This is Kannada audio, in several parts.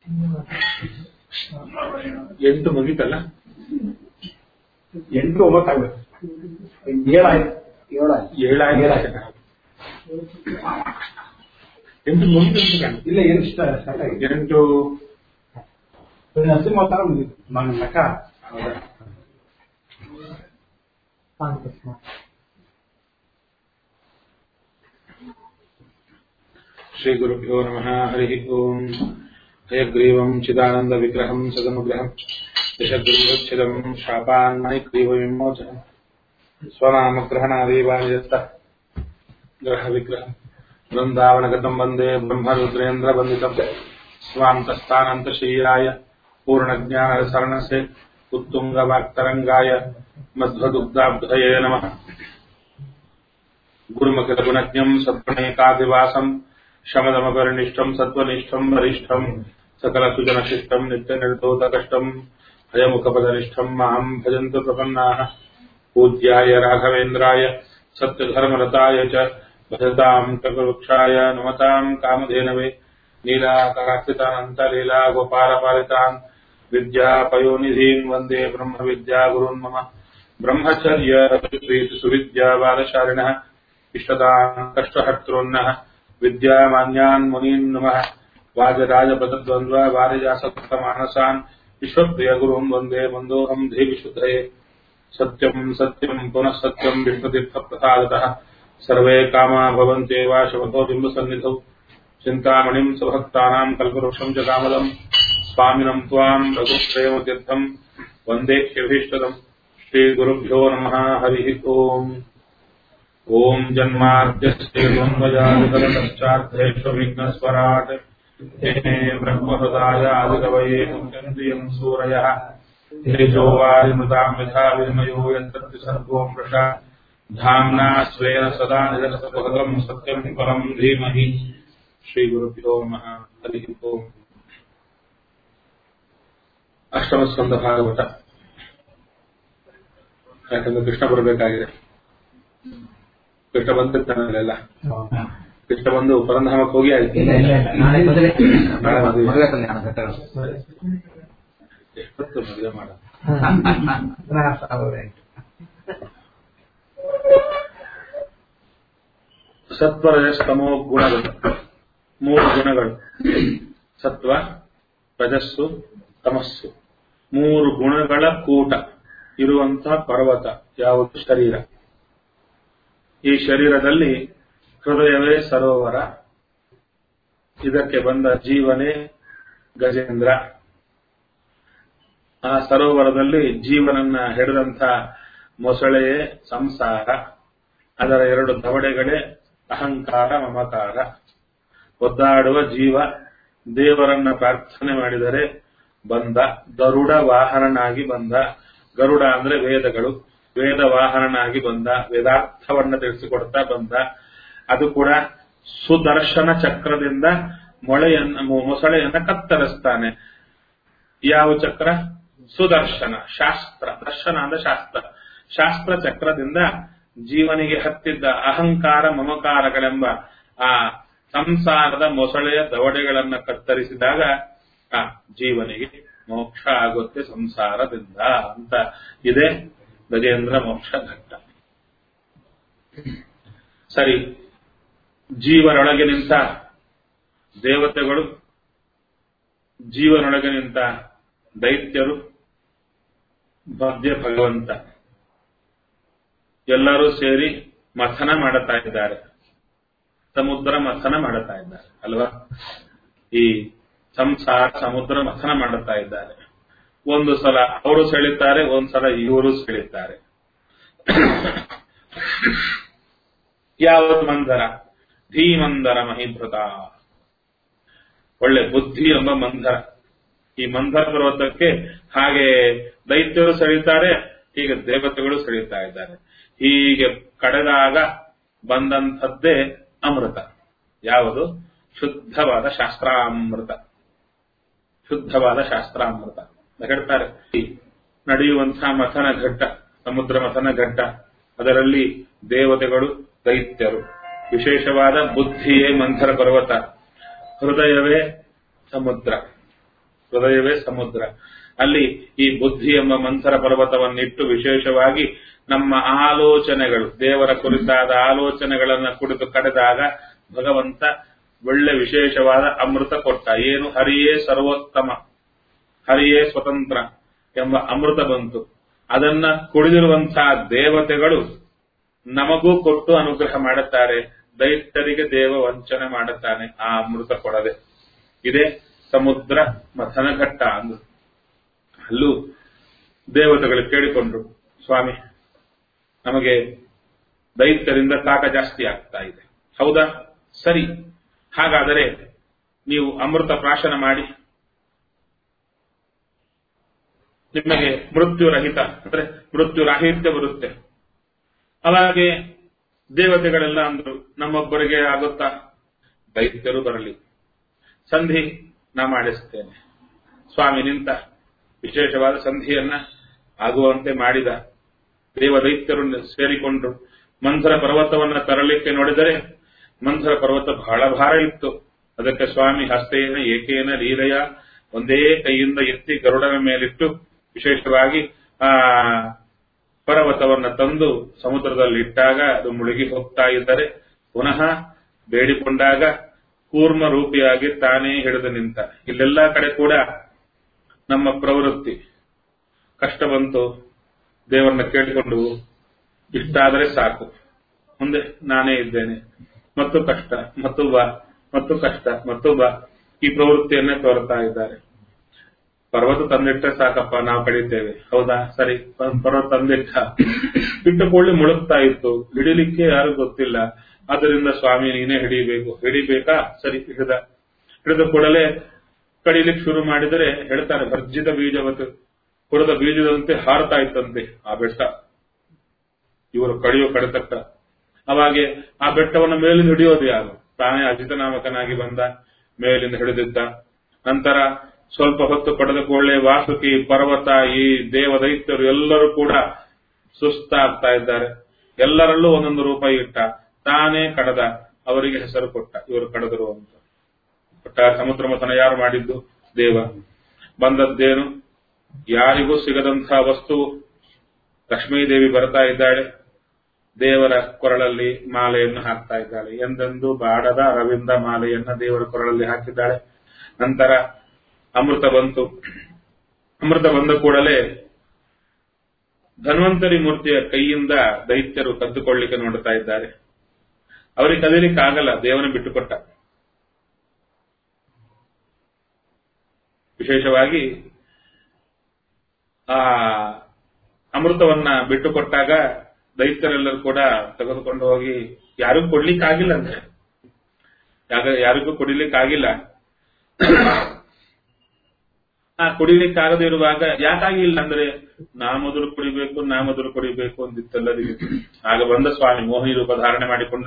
ಎಂಟು ಮುಗಿತಲ್ಲ ಎಂಟು ಒಂಬತ್ತು ಆಗ್ಬೇಕು ಏಳಾಯ್ತು ಏಳಾಯ್ತು ಏಳಾಯ್ತು ಎಂಟು ಮುಗಿತು ಅಂತ ಇಲ್ಲ ಎಂಟು ಸ್ಟಾರ್ಟ್ ಆಗಿದೆ ಎಂಟು ನರಸಿಂಹ ತರ ಮುಗಿತು ನನ್ನ ಲೆಕ್ಕ श्रीगुरुभ्यो नमः हरिः ओम् हयग्रीवम् चिदानन्दविग्रहम् सदनुग्रहम् दशग्रीवच्छिदम् शापान्मणिग्रीवविमोचनम् स्वनामग्रहणादेवायत्तः ग्रहविग्रहम् वृन्दावनगतम् वन्दे ब्रह्मरुद्रेन्द्रवन्दितम् स्वान्तस्थानन्तशय्याय पूर्णज्ञानरसरणसे उत्तुङ्गवाक्तरङ्गाय मध्वदुग्धाब्धये नमः गुरुमखिलगुणज्ञम् सद्गुणैकादिवासम् शमदमपरिनिष्ठम् सत्त्वनिष्ठम् वरिष्ठम् सकलसुजनशिष्टम् नित्यनिर्दोतकष्टम् हयमुखपदनिष्ठम् माम् भजन्तु प्रपन्नाः पूज्याय राघवेन्द्राय सत्यधर्मरताय च भजताम् कल्पवृक्षाय नमताम् कामधेनवे नीलाकराकृतानन्तलीला गोपालपालितान् विद्यापयोनिधीन् वन्दे ब्रह्मविद्यागुरुन् मम ब्रह्मचर्य सुविद्याबालशालिनः इष्टदान् कष्टहर्तॄन्नः विद्यामान्यान् मुनीन् नमः वाजराजपदद्वन्द्व वारिजासक्तमानसान् विश्वप्रियगुरुम् वन्दे मन्दोऽहम् देविशुद्धये सत्यम् सत्यम् पुनः सत्यम् विष्णुतीर्थप्रसादतः सर्वे कामा भवन्त्येव शपथो बिम्बसन्निधौ चिन्तामणिम् सुभक्तानाम् कल्पवृक्षम् च कामदम् स्वामिनम् त्वाम् रघुप्रेमतीर्थम् वन्दे ह्यभीष्टदम् श्रीगुरुभ्यो नमः हरिः ओम् ॐ जन्माद्यश्रीमन्मयादिकरणश्चार्थेषु विघ्नस्वराट् तेने ब्रह्महृदाय आदिकवये मुख्यन्द्रियम् सूरयः तेजो वारिमृताम् यथा विनिमयो यन्तर्ति सर्गो मृषा धाम्ना स्वेन सदा निरस्तभगम् सत्यम् परम् धीमहि श्रीगुरुभ्यो नमः हरिः ओम् ಅಷ್ಟಮಸ್ಕಂದ ಭಾಗವತ ಯಾಕಂದ್ರೆ ಕೃಷ್ಣ ಬರಬೇಕಾಗಿದೆ ಕೃಷ್ಣ ಬಂದಿರ್ತಾನಲ್ಲ ಕೃಷ್ಣ ಬಂದು ಪರಂಧಾಮಕ್ಕೆ ಹೋಗಿ ಆಯ್ತು ಇಲ್ಲ ಇಲ್ಲ ಇಲ್ಲ ನಾಳೆ ಮದುವೆ ನಾಳೆ ಮದುವೆ. ಮದುವೆ ಕಲ್ಯಾಣ ಘಟ್ಟಗಳು. ಎಷ್ಟೊತ್ತು ಮದುವೆ ಮಾಡ ಪುನಃ ಸಾವಿರದ ಎಂಟು. ಸತ್ವರಜಸ್ತಮೋ ಗುಣಗಳು ಮೂರು ಗುಣಗಳು ಸತ್ವ ರಜಸ್ಸು ತಮಸ್ಸು ಮೂರು ಗುಣಗಳ ಕೂಟ ಇರುವಂತಹ ಪರ್ವತ ಯಾವುದು ಶರೀರ ಈ ಶರೀರದಲ್ಲಿ ಹೃದಯವೇ ಸರೋವರ ಇದಕ್ಕೆ ಬಂದ ಜೀವನೇ ಗಜೇಂದ್ರ ಆ ಸರೋವರದಲ್ಲಿ ಜೀವನನ್ನ ಹಿಡಿದಂಥ ಮೊಸಳೆಯೇ ಸಂಸಾರ ಅದರ ಎರಡು ದವಡೆಗಳೇ ಅಹಂಕಾರ ಮಮಕಾರ ಒದ್ದಾಡುವ ಜೀವ ದೇವರನ್ನ ಪ್ರಾರ್ಥನೆ ಮಾಡಿದರೆ ಬಂದ ಗರುಡ ವಾಹನನಾಗಿ ಬಂದ ಗರುಡ ಅಂದ್ರೆ ವೇದಗಳು ವೇದ ವಾಹನನಾಗಿ ಬಂದ ವೇದಾರ್ಥವನ್ನ ತಿಳಿಸಿಕೊಡ್ತಾ ಬಂದ ಅದು ಕೂಡ ಸುದರ್ಶನ ಚಕ್ರದಿಂದ ಮೊಳೆಯನ್ನ ಮೊ- ಮೊಸಳೆಯನ್ನ ಕತ್ತರಿಸ್ತಾನೆ ಯಾವ ಚಕ್ರ ಸುದರ್ಶನ ಶಾಸ್ತ್ರ ದರ್ಶನ ಅಂದ್ರೆ ಶಾಸ್ತ್ರ ಶಾಸ್ತ್ರ ಚಕ್ರದಿಂದ ಜೀವನಿಗೆ ಹತ್ತಿದ್ದ ಅಹಂಕಾರ ಮಮಕಾರಗಳೆಂಬ ಆ ಸಂಸಾರದ ಮೊಸಳೆಯ ದವಡೆಗಳನ್ನ ಕತ್ತರಿಸಿದಾಗ ಆ ಜೀವನಿಗೆ ಮೋಕ್ಷ ಆಗುತ್ತೆ ಸಂಸಾರದಿಂದ ಅಂತ ಇದೆ ಗಜೇಂದ್ರ ಮೋಕ್ಷ ಘಟ್ಟ ಸರಿ ಜೀವನೊಳಗೆ ನಿಂತ ದೇವತೆಗಳು ಜೀವನೊಳಗೆ ನಿಂತ ದೈತ್ಯರು ಮಧ್ಯ ಭಗವಂತ ಎಲ್ಲರೂ ಸೇರಿ ಮಥನ ಮಾಡುತ್ತಾ ಇದ್ದಾರೆ ಸಮುದ್ರ ಮಥನ ಮಾಡುತ್ತಾ ಇದ್ದಾರೆ ಅಲ್ವಾ ಈ ಸಂಸಾರ ಸಮುದ್ರ ಮಥನ ಮಾಡುತ್ತಾ ಇದ್ದಾರೆ ಒಂದು ಸಲ ಅವರು ಸೆಳಿತಾರೆ ಒಂದು ಸಲ ಇವರು ಸೆಳಿತಾರೆ ಯಾವತ್ತು ಮಂದರ ಧೀಮಂದರ ಮಹಿಭೃತ ಒಳ್ಳೆ ಬುದ್ಧಿ ಎಂಬ ಮಂದರ ಈ ಮಂದರ ಪರ್ವತಕ್ಕೆ ಹಾಗೆ ದೈತ್ಯರು ಸೆಳೀತಾರೆ ಹೀಗೆ ದೇವತೆಗಳು ಸೆಳೀತಾ ಇದ್ದಾರೆ ಹೀಗೆ ಕಡೆದಾಗ ಬಂದಂಥದ್ದೇ ಅಮೃತ ಯಾವುದು ಶುದ್ಧವಾದ ಶಾಸ್ತ್ರಾಮೃತ ಶುದ್ಧವಾದ ಶಾಸ್ತ್ರಾಮೃತ ಹೇಳ್ತಾರೆ ಈ ನಡೆಯುವಂತಹ ಮಥನ ಘಟ್ಟ ಸಮುದ್ರ ಮಥನ ಘಟ್ಟ ಅದರಲ್ಲಿ ದೇವತೆಗಳು ದೈತ್ಯರು ವಿಶೇಷವಾದ ಬುದ್ಧಿಯೇ ಮಂಥರ ಪರ್ವತ ಹೃದಯವೇ ಸಮುದ್ರ ಹೃದಯವೇ ಸಮುದ್ರ ಅಲ್ಲಿ ಈ ಬುದ್ಧಿ ಎಂಬ ಮಂಥರ ಪರ್ವತವನ್ನಿಟ್ಟು ವಿಶೇಷವಾಗಿ ನಮ್ಮ ಆಲೋಚನೆಗಳು ದೇವರ ಕುರಿತಾದ ಆಲೋಚನೆಗಳನ್ನ ಕುರಿತು ಕಡೆದಾಗ ಭಗವಂತ ಒಳ್ಳೆ ವಿಶೇಷವಾದ ಅಮೃತ ಕೊಟ್ಟ ಏನು ಹರಿಯೇ ಸರ್ವೋತ್ತಮ ಹರಿಯೇ ಸ್ವತಂತ್ರ ಎಂಬ ಅಮೃತ ಬಂತು ಅದನ್ನ ಕುಡಿದಿರುವಂತಹ ದೇವತೆಗಳು ನಮಗೂ ಕೊಟ್ಟು ಅನುಗ್ರಹ ಮಾಡುತ್ತಾರೆ ದೈತ್ಯರಿಗೆ ದೇವ ವಂಚನೆ ಮಾಡುತ್ತಾನೆ ಆ ಅಮೃತ ಕೊಡದೆ ಇದೇ ಸಮುದ್ರ ಮಥನಘಟ್ಟ ಅಂದು ಅಲ್ಲೂ ದೇವತೆಗಳು ಕೇಳಿಕೊಂಡ್ರು ಸ್ವಾಮಿ ನಮಗೆ ದೈತ್ಯರಿಂದ ಕಾಟ ಜಾಸ್ತಿ ಆಗ್ತಾ ಇದೆ ಹೌದಾ ಸರಿ ಹಾಗಾದರೆ ನೀವು ಅಮೃತ ಪ್ರಾಶನ ಮಾಡಿ ನಿಮಗೆ ಮೃತ್ಯುರಹಿತ ಅಂದ್ರೆ ಮೃತ್ಯು ರಾಹಿತ್ಯ ಬರುತ್ತೆ ಅವಾಗೆ ದೇವತೆಗಳೆಲ್ಲ ಅಂದ್ರು ನಮ್ಮೊಬ್ಬರಿಗೆ ಆಗುತ್ತಾ ದೈತ್ಯರು ಬರಲಿ ಸಂಧಿ ನಾ ಮಾಡಿಸ್ತೇನೆ ಸ್ವಾಮಿ ನಿಂತ ವಿಶೇಷವಾದ ಸಂಧಿಯನ್ನ ಆಗುವಂತೆ ಮಾಡಿದ ದೇವ ದೈತ್ಯರು ಸೇರಿಕೊಂಡ್ರು ಮಂಥರ ಪರ್ವತವನ್ನ ತರಲಿಕ್ಕೆ ನೋಡಿದರೆ ಮಂಥರ ಪರ್ವತ ಬಹಳ ಭಾರ ಇತ್ತು ಅದಕ್ಕೆ ಸ್ವಾಮಿ ಹಸ್ತೇನ ಏಕೇನ ಲೀಲೆಯ ಒಂದೇ ಕೈಯಿಂದ ಎತ್ತಿ ಗರುಡನ ಮೇಲಿಟ್ಟು ವಿಶೇಷವಾಗಿ ಆ ಪರ್ವತವನ್ನ ತಂದು ಸಮುದ್ರದಲ್ಲಿ ಇಟ್ಟಾಗ ಅದು ಮುಳುಗಿ ಹೋಗ್ತಾ ಇದ್ದರೆ ಪುನಃ ಬೇಡಿಕೊಂಡಾಗ ಕೂರ್ಮ ರೂಪಿಯಾಗಿ ತಾನೇ ಹಿಡಿದು ನಿಂತ ಇಲ್ಲೆಲ್ಲ ಕಡೆ ಕೂಡ ನಮ್ಮ ಪ್ರವೃತ್ತಿ ಕಷ್ಟ ಬಂತು ದೇವರನ್ನ ಕೇಳಿಕೊಂಡು ಇಷ್ಟಾದರೆ ಸಾಕು ಮುಂದೆ ನಾನೇ ಇದ್ದೇನೆ ಮತ್ತು ಕಷ್ಟ ಮತ್ತು ಬಾ ಮತ್ತು ಕಷ್ಟ ಮತ್ತು ಬಾ ಈ ಪ್ರವೃತ್ತಿಯನ್ನೇ ತೋರ್ತಾ ಇದ್ದಾರೆ ಪರ್ವತ ತಂದಿಟ್ಟರೆ ಸಾಕಪ್ಪ ನಾವು ಕಡಿತೇವೆ ಹೌದಾ ಸರಿ ಪರ್ವತ ತಂದಿಟ್ಟ ಇಟ್ಟುಕೊಳ್ಳಿ ಮುಳುಗ್ತಾ ಇತ್ತು ಹಿಡಿಲಿಕ್ಕೆ ಯಾರು ಗೊತ್ತಿಲ್ಲ ಅದರಿಂದ ಸ್ವಾಮಿ ನೀನೇ ಹಿಡಿಬೇಕು ಹಿಡಿಬೇಕಾ ಸರಿ ಹಿಡಿದ ಹಿಡಿದ ಕೂಡಲೇ ಕಡಿಲಿಕ್ಕೆ ಶುರು ಮಾಡಿದರೆ ಹೇಳ್ತಾರೆ ಭರ್ಜಿತ ಬೀಜವತ್ತು ಕುಡದ ಬೀಜದಂತೆ ಹಾರತಾ ಇತ್ತಂತೆ ಆ ಬೆಟ್ಟ ಇವರು ಕಡಿಯೋ ಕಡತಕ್ಕ ಅವಾಗೆ ಆ ಬೆಟ್ಟವನ್ನು ಮೇಲಿಂದ ಹಿಡಿಯೋದು ಯಾರು ತಾನೇ ಅಜಿತನಾಮಕನಾಗಿ ಬಂದ ಮೇಲಿಂದ ಹಿಡಿದಿದ್ದ ನಂತರ ಸ್ವಲ್ಪ ಹೊತ್ತು ಪಡೆದ ಕೂಡಲೇ ವಾಸುಕಿ ಪರ್ವತ ಈ ದೇವ ದೈತ್ಯರು ಎಲ್ಲರೂ ಕೂಡ ಸುಸ್ತಾಗ್ತಾ ಇದ್ದಾರೆ ಎಲ್ಲರಲ್ಲೂ ಒಂದೊಂದು ರೂಪ ಇಟ್ಟ ತಾನೇ ಕಡದ ಅವರಿಗೆ ಹೆಸರು ಕೊಟ್ಟ ಇವರು ಕಡದರು ಅಂತ ಕೊಟ್ಟ ಸಮುದ್ರ ಮಥನ ಯಾರು ಮಾಡಿದ್ದು ದೇವ ಬಂದದ್ದೇನು ಯಾರಿಗೂ ಸಿಗದಂತಹ ವಸ್ತು ಲಕ್ಷ್ಮೀದೇವಿ ಬರ್ತಾ ಇದ್ದಾಳೆ ದೇವರ ಕೊರಳಲ್ಲಿ ಮಾಲೆಯನ್ನು ಹಾಕ್ತಾ ಇದ್ದಾಳೆ ಎಂದೆಂದು ಬಾಡದ ಅರವಿಂದ ಮಾಲೆಯನ್ನ ದೇವರ ಕೊರಳಲ್ಲಿ ಹಾಕಿದ್ದಾಳೆ ನಂತರ ಅಮೃತ ಬಂತು ಅಮೃತ ಬಂದ ಕೂಡಲೇ ಧನ್ವಂತರಿ ಮೂರ್ತಿಯ ಕೈಯಿಂದ ದೈತ್ಯರು ಕದ್ದುಕೊಳ್ಳಿಕ್ಕೆ ನೋಡ್ತಾ ಇದ್ದಾರೆ ಅವರಿಗೆ ಕದೀಲಿಕ್ಕೆ ಆಗಲ್ಲ ದೇವನ ಬಿಟ್ಟುಕೊಟ್ಟ ವಿಶೇಷವಾಗಿ ಆ ಅಮೃತವನ್ನ ಬಿಟ್ಟುಕೊಟ್ಟಾಗ ದೈತ್ಯರೆಲ್ಲರೂ ಕೂಡ ತೆಗೆದುಕೊಂಡು ಹೋಗಿ ಯಾರಿಗೂ ಕೊಡ್ಲಿಕ್ಕಾಗಿಲ್ಲ ಅಂದ್ರೆ ಯಾರಿಗೂ ಕುಡಿಲಿಕ್ಕಾಗಿಲ್ಲ ಆ ಕುಡಿಲಿಕ್ಕಾಗದೇ ಇರುವಾಗ ಯಾಕಾಗಿಲ್ಲ ಅಂದ್ರೆ ನಾ ಮೊದಲು ಕುಡಿಬೇಕು ನಾ ಮೊದಲು ಕುಡಿಬೇಕು ಅಂದಿತ್ತೆಲ್ಲರಿಗೆ ಆಗ ಬಂದ ಸ್ವಾಮಿ ಮೋಹಿನಿ ರೂಪ ಧಾರಣೆ ಮಾಡಿಕೊಂಡು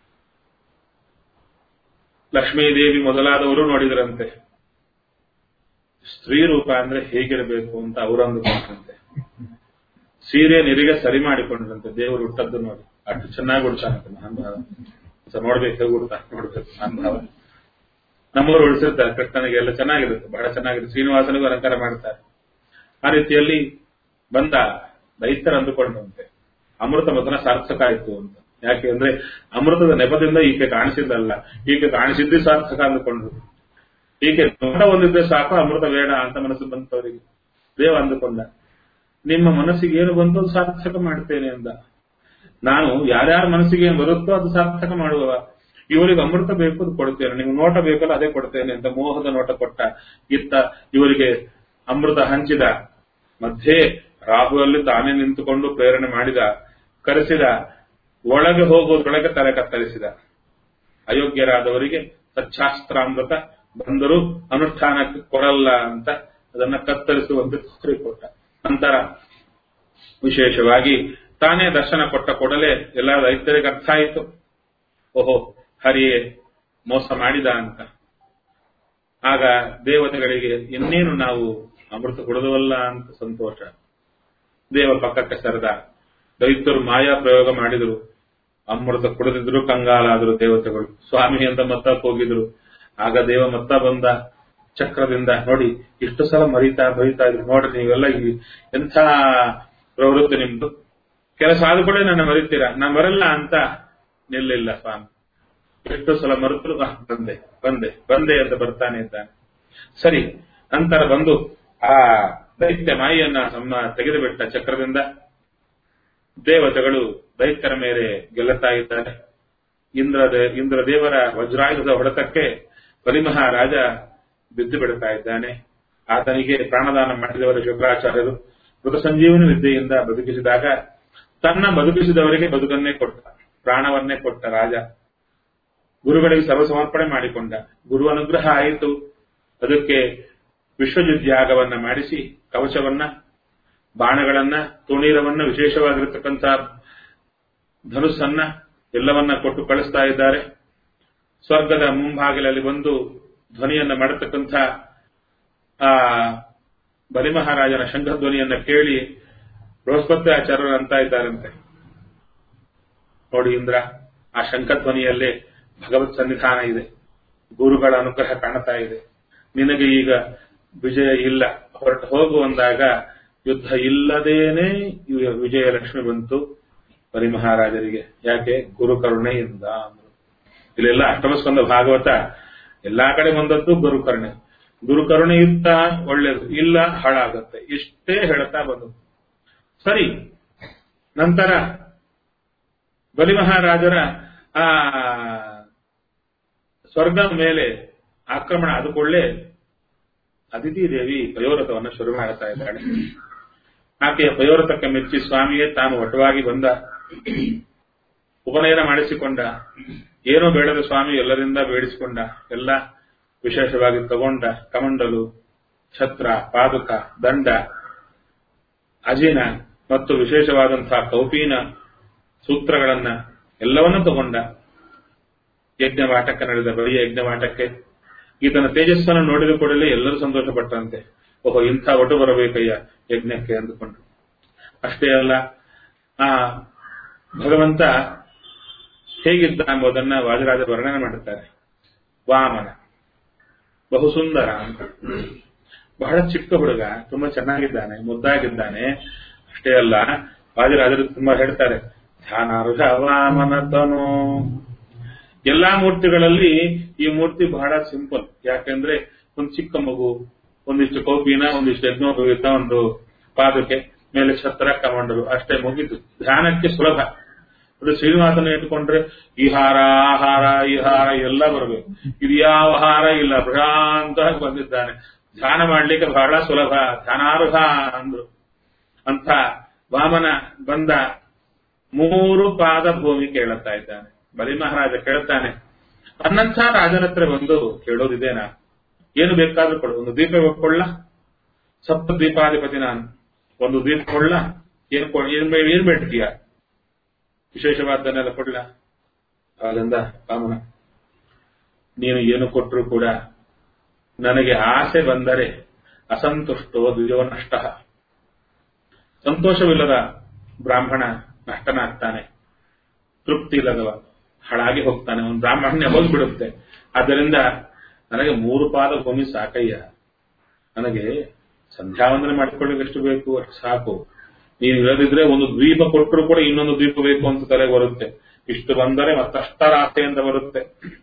ಲಕ್ಷ್ಮೀದೇವಿ ಮೊದಲಾದವರು ನೋಡಿದ್ರಂತೆ ಸ್ತ್ರೀ ರೂಪ ಅಂದ್ರೆ ಹೇಗಿರಬೇಕು ಅಂತ ಅವರು ಅಂದುಕೊಂಡ್ರಂತೆ ಸೀರೆ ನಿರಿಗೆ ಸರಿ ಮಾಡಿಕೊಂಡ್ರಂತೆ ದೇವರು ಹುಟ್ಟದ್ದು ನೋಡಿ ಅಷ್ಟು ಚೆನ್ನಾಗಿ ಉಡ್ತಾನಂತೆ ಮಹಾನುಭಾವ ನೋಡ್ಬೇಕು ಹೇಗೆ ಉಡ್ತಾ ನೋಡ್ಬೇಕು ಮಹಾನುಭಾವ ನಮ್ಮವರು ಉಳಿಸಿರ್ತಾರೆ ಕೃಷ್ಣನಿಗೆ ಎಲ್ಲ ಚೆನ್ನಾಗಿರುತ್ತೆ ಬಹಳ ಚೆನ್ನಾಗಿರುತ್ತೆ ಶ್ರೀನಿವಾಸನಿಗೂ ಅಲಂಕಾರ ಮಾಡ್ತಾರೆ ಆ ರೀತಿಯಲ್ಲಿ ಬಂದ ದೈತ್ಯರು ಅಂದುಕೊಂಡಂತೆ ಅಮೃತ ಮತನ ಸಾರ್ಥಕ ಆಯ್ತು ಅಂತ ಯಾಕೆ ಅಂದ್ರೆ ಅಮೃತದ ನೆಪದಿಂದ ಈಕೆ ಕಾಣಿಸಿದ್ದಲ್ಲ ಈಕೆ ಕಾಣಿಸಿದ್ದೇ ಸಾರ್ಥಕ ಅಂದುಕೊಂಡ್ರು ಈಕೆ ನೋಟ ಒಂದಿದ್ರೆ ಸಾಕು ಅಮೃತ ಬೇಡ ಅಂತ ಮನಸ್ಸು ಬಂತವರಿಗೆ ದೇವ ಅಂದುಕೊಂಡ ನಿಮ್ಮ ಮನಸ್ಸಿಗೆ ಏನು ಬಂತು ಅದು ಸಾರ್ಥಕ ಮಾಡ್ತೇನೆ ಅಂದ ನಾನು ಯಾರ್ಯಾರ ಮನಸ್ಸಿಗೆ ಏನು ಬರುತ್ತೋ ಅದು ಸಾರ್ಥಕ ಮಾಡುವ ಇವರಿಗೆ ಅಮೃತ ಬೇಕು ಅದು ಕೊಡ್ತೇನೆ ನಿಮ್ಗೆ ನೋಟ ಬೇಕಲ್ಲ ಅದೇ ಕೊಡ್ತೇನೆ ಅಂತ ಮೋಹದ ನೋಟ ಕೊಟ್ಟ ಇತ್ತ ಇವರಿಗೆ ಅಮೃತ ಹಂಚಿದ ಮಧ್ಯೆ ರಾಹುವಲ್ಲಿ ತಾನೇ ನಿಂತುಕೊಂಡು ಪ್ರೇರಣೆ ಮಾಡಿದ ಕರೆಸಿದ ಒಳಗೆ ಹೋಗೋದ್ರೊಳಗೆ ತಲೆ ಕತ್ತರಿಸಿದ ಅಯೋಗ್ಯರಾದವರಿಗೆ ಸಚ್ಚಾಸ್ತ್ರಾಮೃತ ಬಂದರೂ ಅನುಷ್ಠಾನಕ್ಕೆ ಕೊಡಲ್ಲ ಅಂತ ಅದನ್ನ ಕತ್ತರಿಸುವಂತೆ ತೋರಿಕೊಟ್ಟ ನಂತರ ವಿಶೇಷವಾಗಿ ತಾನೇ ದರ್ಶನ ಕೊಟ್ಟ ಕೂಡಲೇ ಎಲ್ಲ ರೈತರಿಗೆ ಅರ್ಥ ಆಯಿತು ಓಹೋ ಹರಿಯೇ ಮೋಸ ಮಾಡಿದ ಅಂತ ಆಗ ದೇವತೆಗಳಿಗೆ ಇನ್ನೇನು ನಾವು ಅಮೃತ ಕೊಡದವಲ್ಲ ಅಂತ ಸಂತೋಷ ದೇವ ಪಕ್ಕಕ್ಕೆ ಸರದ ದೈತ್ಯರು ಮಾಯಾ ಪ್ರಯೋಗ ಮಾಡಿದರು ಅಮೃತ ಕುಡಿದಿದ್ರು ಕಂಗಾಲಾದರು ದೇವತೆಗಳು ಸ್ವಾಮಿ ಅಂತ ಮತ್ತ ಹೋಗಿದ್ರು ಆಗ ದೇವ ಮತ್ತ ಬಂದ ಚಕ್ರದಿಂದ ನೋಡಿ ಇಷ್ಟು ಸಲ ಮರಿತಾ ಬರಿತಾ ಇದ್ರು ನೋಡ್ರಿ ನೀವೆಲ್ಲ ಈ ಎಂಥ ಪ್ರವೃತ್ತಿ ನಿಮ್ದು ಕೆಲಸ ಆದ ಕೂಡ ನನ್ನ ಮರಿತೀರಾ ನಾ ಬರಲ್ಲ ಅಂತ ನಿಲ್ಲಿಲ್ಲ ಸ್ವಾಮಿ ಎಷ್ಟು ಸಲ ಮರೆತರು "ಆ, ಬಂದೆ ಬಂದೆ ಬಂದೆ ಅಂತ ಬರ್ತಾನೆ ಇದ್ದಾನೆ ಸರಿ ನಂತರ ಬಂದು ಆ ದೈತ್ಯ ಮಾಯಿಯನ್ನ ನಮ್ಮ ತೆಗೆದು ಬಿಟ್ಟ ಚಕ್ರದಿಂದ ದೇವತೆಗಳು ದೈತ್ಯರ ಮೇಲೆ ಗೆಲ್ಲುತ್ತಾ ಇದ್ದಾರೆ ಇಂದ್ರ ಇಂದ್ರದೇವರ ವಜ್ರಾಯುಧದ ಹೊಡೆತಕ್ಕೆ ಬಲಿಮಹಾರಾಜ ಬಿದ್ದು ಬಿಡುತ್ತಾ ಇದ್ದಾನೆ ಆತನಿಗೆ ಪ್ರಾಣದಾನ ಮಾಡಿದವರು ಶುಕ್ರಾಚಾರ್ಯರು ಮೃತ ಸಂಜೀವನಿ ವಿದ್ಯೆಯಿಂದ ಬದುಕಿಸಿದಾಗ ತನ್ನ ಬದುಕಿಸಿದವರಿಗೆ ಬದುಕನ್ನೇ ಕೊಟ್ಟ ಪ್ರಾಣವನ್ನೇ ಕೊಟ್ಟ ರಾಜ ಗುರುಗಳಿಗೆ ಸರ್ವಸಮರ್ಪಣೆ ಮಾಡಿಕೊಂಡ ಗುರು ಅನುಗ್ರಹ ಆಯಿತು ಅದಕ್ಕೆ ವಿಶ್ವಜಿತ್ ಯಾಗವನ್ನ ಮಾಡಿಸಿ ಕವಚವನ್ನ ಬಾಣಗಳನ್ನ ತುಣೀರವನ್ನ ವಿಶೇಷವಾಗಿರತಕ್ಕಂಥ ಧನುಸ್ಸನ್ನ ಎಲ್ಲವನ್ನ ಕೊಟ್ಟು ಕಳಿಸ್ತಾ ಇದ್ದಾರೆ ಸ್ವರ್ಗದ ಮುಂಭಾಗಿಲಲ್ಲಿ ಬಂದು ಧ್ವನಿಯನ್ನ ಮಾಡತಕ್ಕಂಥ ಆ ಬಲಿಮಹಾರಾಜನ ಶಂಖಧ್ವನಿಯನ್ನ ಕೇಳಿ ಬೃಹಸ್ಪತಿ ಆಚಾರ್ಯರು ಅಂತ ಇದ್ದಾರಂತೆ ನೋಡಿ ಇಂದ್ರ ಆ ಶಂಖಧ್ವನಿಯಲ್ಲೇ ಭಗವತ್ ಸನ್ನಿಧಾನ ಇದೆ ಗುರುಗಳ ಅನುಗ್ರಹ ಕಾಣ್ತಾ ಇದೆ ನಿನಗೆ ಈಗ ವಿಜಯ ಇಲ್ಲ ಹೊರಟು ಹೋಗು ಅಂದಾಗ ಯುದ್ಧ ಇಲ್ಲದೇನೆ ಇವ- ವಿಜಯಲಕ್ಷ್ಮಿ ಬಂತು ಪರಿಮಹಾರಾಜರಿಗೆ ಯಾಕೆ ಗುರು ಕರುಣೆಯಿಂದ ಅಂದ್ರು ಇಲ್ಲೆಲ್ಲ ಅಷ್ಟಮಸ್ಕಂದ ಭಾಗವತ ಎಲ್ಲಾ ಕಡೆ ಬಂದದ್ದು ಗುರು ಕರುಣೆ ಗುರು ಕರುಣೆ ಇತ್ತ ಒಳ್ಳೇದು ಇಲ್ಲ ಹಾಳಾಗತ್ತೆ ಇಷ್ಟೇ ಹೇಳ್ತಾ ಬಂದದ್ದು ಸರಿ ನಂತರ ಬಲಿಮಹಾರಾಜರ ಆ ಸ್ವರ್ಗದ ಮೇಲೆ ಆಕ್ರಮಣ ಆದುಕೊಳ್ಳೆ ಅದಿತಿ ದೇವಿ ಪಯೋರಥವನ್ನು ಶುರು ಮಾಡುತ್ತಾ ಇದ್ದಾಳೆ ಆಕೆಯ ಪಯೋರಥಕ್ಕೆ ಮೆಚ್ಚಿ ಸ್ವಾಮಿಯೇ ತಾನು ಒಟ್ಟವಾಗಿ ಬಂದ ಉಪನಯನ ಮಾಡಿಸಿಕೊಂಡ ಏನೋ ಬೇಡದ ಸ್ವಾಮಿ ಎಲ್ಲರಿಂದ ಬೇಡಿಸಿಕೊಂಡ ಎಲ್ಲ ವಿಶೇಷವಾಗಿ ತಗೊಂಡ ಕಮಂಡಲು ಛತ್ರ ಪಾದುಕ ದಂಡ ಅಜಿನ ಮತ್ತು ವಿಶೇಷವಾದಂತಹ ಕೌಪೀನ ಸೂತ್ರಗಳನ್ನ ಎಲ್ಲವನ್ನೂ ತಗೊಂಡ ಯಜ್ಞವಾಟಕ್ಕೆ ನಡೆದ ಬಳಿಯ ಯಜ್ಞವಾಟಕ್ಕೆ ಈತನ ತೇಜಸ್ಸನ್ನು ನೋಡಿದ ಕೂಡಲೇ ಎಲ್ಲರೂ ಸಂತೋಷಪಟ್ಟಂತೆ ಓಹೋ ಇಂಥ ಒಟ್ಟು ಬರಬೇಕಯ್ಯ ಯಜ್ಞಕ್ಕೆ ಅಂದುಕೊಂಡು ಅಷ್ಟೇ ಅಲ್ಲ ಆ ಭಗವಂತ ಹೇಗಿದ್ದ ಎಂಬುದನ್ನ ವಾದಿರಾಜ ವರ್ಣನೆ ಮಾಡುತ್ತಾರೆ ವಾಮನ ಬಹು ಸುಂದರ ಅಂತ ಬಹಳ ಚಿಕ್ಕ ಹುಡುಗ ತುಂಬಾ ಚೆನ್ನಾಗಿದ್ದಾನೆ ಮುದ್ದಾಗಿದ್ದಾನೆ ಅಷ್ಟೇ ಅಲ್ಲ ವಾದಿರಾಜರು ತುಂಬಾ ಹೇಳ್ತಾರೆ ಧ್ಯಾನಾರ್ಹ ವಾಮನ ತನು ಎಲ್ಲಾ ಮೂರ್ತಿಗಳಲ್ಲಿ ಈ ಮೂರ್ತಿ ಬಹಳ ಸಿಂಪಲ್ ಯಾಕೆಂದ್ರೆ ಒಂದು ಚಿಕ್ಕ ಮಗು ಒಂದಿಷ್ಟು ಕೌಪಿನ ಒಂದಿಷ್ಟು ಯಜ್ಞೋಪವೀತ ಒಂದು ಪಾದಕ್ಕೆ ಮೇಲೆ ಛತ್ರ ಕಮಂಡಲು ಅಷ್ಟೇ ಮುಗಿತು ಧ್ಯಾನಕ್ಕೆ ಸುಲಭ ಅದು ಶ್ರೀನಿವಾಸನ ಇಟ್ಕೊಂಡ್ರೆ ಈ ಹಾರ ಆ ಹಾರ ಈ ಹಾರ ಎಲ್ಲ ಬರಬೇಕು ಇದು ಯಾವ ಹಾರ ಇಲ್ಲ ಪ್ರಶಾಂತವಾಗಿ ಬಂದಿದ್ದಾನೆ ಧ್ಯಾನ ಮಾಡ್ಲಿಕ್ಕೆ ಬಹಳ ಸುಲಭ ಧ್ಯಾನಾರ್ಹ ಅಂದ್ರು ಅಂತ ವಾಮನ ಬಂದ ಮೂರು ಪಾದ ಭೂಮಿ ಕೇಳುತ್ತಾ ಇದ್ದಾನೆ ಬಲಿ ಮಹಾರಾಜ ಕೇಳುತ್ತಾನೆ ಅನ್ನಂಥ ರಾಜನ ಹತ್ರ ಬಂದು ಕೇಳೋದಿದೇನಾ ಏನು ಬೇಕಾದ್ರೂ ಕೊಡು ಒಂದು ದೀಪ ಕೊಳ್ಳ ಸಪ್ತ ದೀಪಾಧಿಪತಿ ನಾನು ಒಂದು ದೀಪ ಕೊಳ್ಳ ಏನ್ ಕೊ- ಏನ್ ಬೇ- ಏನ್ ಬೇಡ್ತೀಯ ವಿಶೇಷವಾದ್ದನ್ನೆಲ್ಲ ಕೊಡ್ಲ ಆದಂದ ವಾಮನ ನೀನು ಏನು ಕೊಟ್ಟರು ಕೂಡ ನನಗೆ ಆಸೆ ಬಂದರೆ ಅಸಂತುಷ್ಟೋ ದ್ವಿಜೋ ನಷ್ಟ ಸಂತೋಷವಿಲ್ಲದ ಬ್ರಾಹ್ಮಣ ನಷ್ಟನಾಗ್ತಾನೆ ತೃಪ್ತಿ ಇಲ್ಲದವ ಹಾಳಾಗಿ ಹೋಗ್ತಾನೆ ಒಂದು ಬ್ರಾಹ್ಮಣ್ಯ ಹೋಗ್ಬಿಡುತ್ತೆ ಆದ್ದರಿಂದ ನನಗೆ ಮೂರು ಪಾದ ಭೂಮಿ ಸಾಕಯ್ಯ ನನಗೆ ಸಂಧ್ಯಾವಂದನೆ ಮಾಡಿಕೊಳ್ಳಿಕ್ಕೆ ಎಷ್ಟು ಬೇಕು ಅಷ್ಟು ಸಾಕು ನೀನು ಇಲ್ಲದಿದ್ರೆ ಒಂದು ದ್ವೀಪ ಕೊಟ್ಟರು ಕೂಡ ಇನ್ನೊಂದು ದ್ವೀಪ ಬೇಕು ಅಂತ ತಲೆ ಬರುತ್ತೆ ಇಷ್ಟು ಬಂದರೆ ಮತ್ತಷ್ಟರ ಆಸೆಯಿಂದ ಬರುತ್ತೆ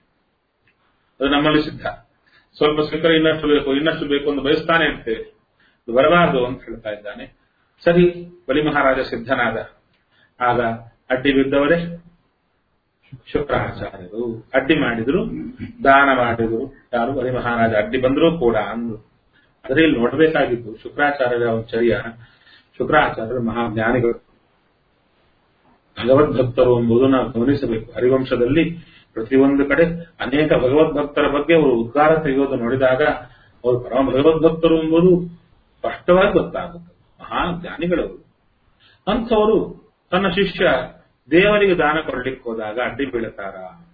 ಅದು ನಮ್ಮಲ್ಲಿ ಸಿದ್ಧ ಸ್ವಲ್ಪ ಸಿಕ್ಕರೆ ಇನ್ನಷ್ಟು ಬೇಕು ಇನ್ನಷ್ಟು ಬೇಕು ಅಂತ ಬಯಸ್ತಾನೆ ಇರ್ತೇವೆ ಇದು ಬರಬಾರದು ಅಂತ ಹೇಳ್ತಾ ಇದ್ದಾನೆ ಸರಿ ಬಲಿ ಮಹಾರಾಜ ಸಿದ್ಧನಾದ ಆಗ ಅಡ್ಡಿ ಬಿದ್ದವರೇ ಶುಕ್ರಾಚಾರ್ಯರು ಅಡ್ಡಿ ಮಾಡಿದ್ರು ದಾನ ಮಾಡಿದ್ರು ಯಾರು ಬಲಿ ಮಹಾರಾಜ ಅಡ್ಡಿ ಬಂದರೂ ಕೂಡ ಅಂದ್ರು ಆದರೆ ಇಲ್ಲಿ ನೋಡಬೇಕಾಗಿದ್ದು ಶುಕ್ರಾಚಾರ್ಯರ ಒಂದು ಚರ್ಯ ಶುಕ್ರಾಚಾರ್ಯರು ಮಹಾಜ್ಞಾನಿಗಳು ಭಗವದ್ಭಕ್ತರು ಎಂಬುದು ನಾವು ಗಮನಿಸಬೇಕು ಹರಿವಂಶದಲ್ಲಿ ಪ್ರತಿಯೊಂದು ಕಡೆ ಅನೇಕ ಭಗವದ್ಭಕ್ತರ ಬಗ್ಗೆ ಅವರು ಉದ್ಗಾರ ತೆಗೆಯೋದು ನೋಡಿದಾಗ ಅವರು ಪರಮ ಭಗವದ್ಭಕ್ತರು ಎಂಬುದು ಸ್ಪಷ್ಟವಾಗಿ ಗೊತ್ತಾಗುತ್ತೆ ಮಹಾ ಜ್ಞಾನಿಗಳವರು ಅಂಥವರು ತನ್ನ ಶಿಷ್ಯ ದೇವರಿಗೆ ದಾನ ಕೊಡ್ಲಿಕ್ಕೆ ಹೋದಾಗ ಅಡ್ಡಿ ಬೀಳುತ್ತಾರ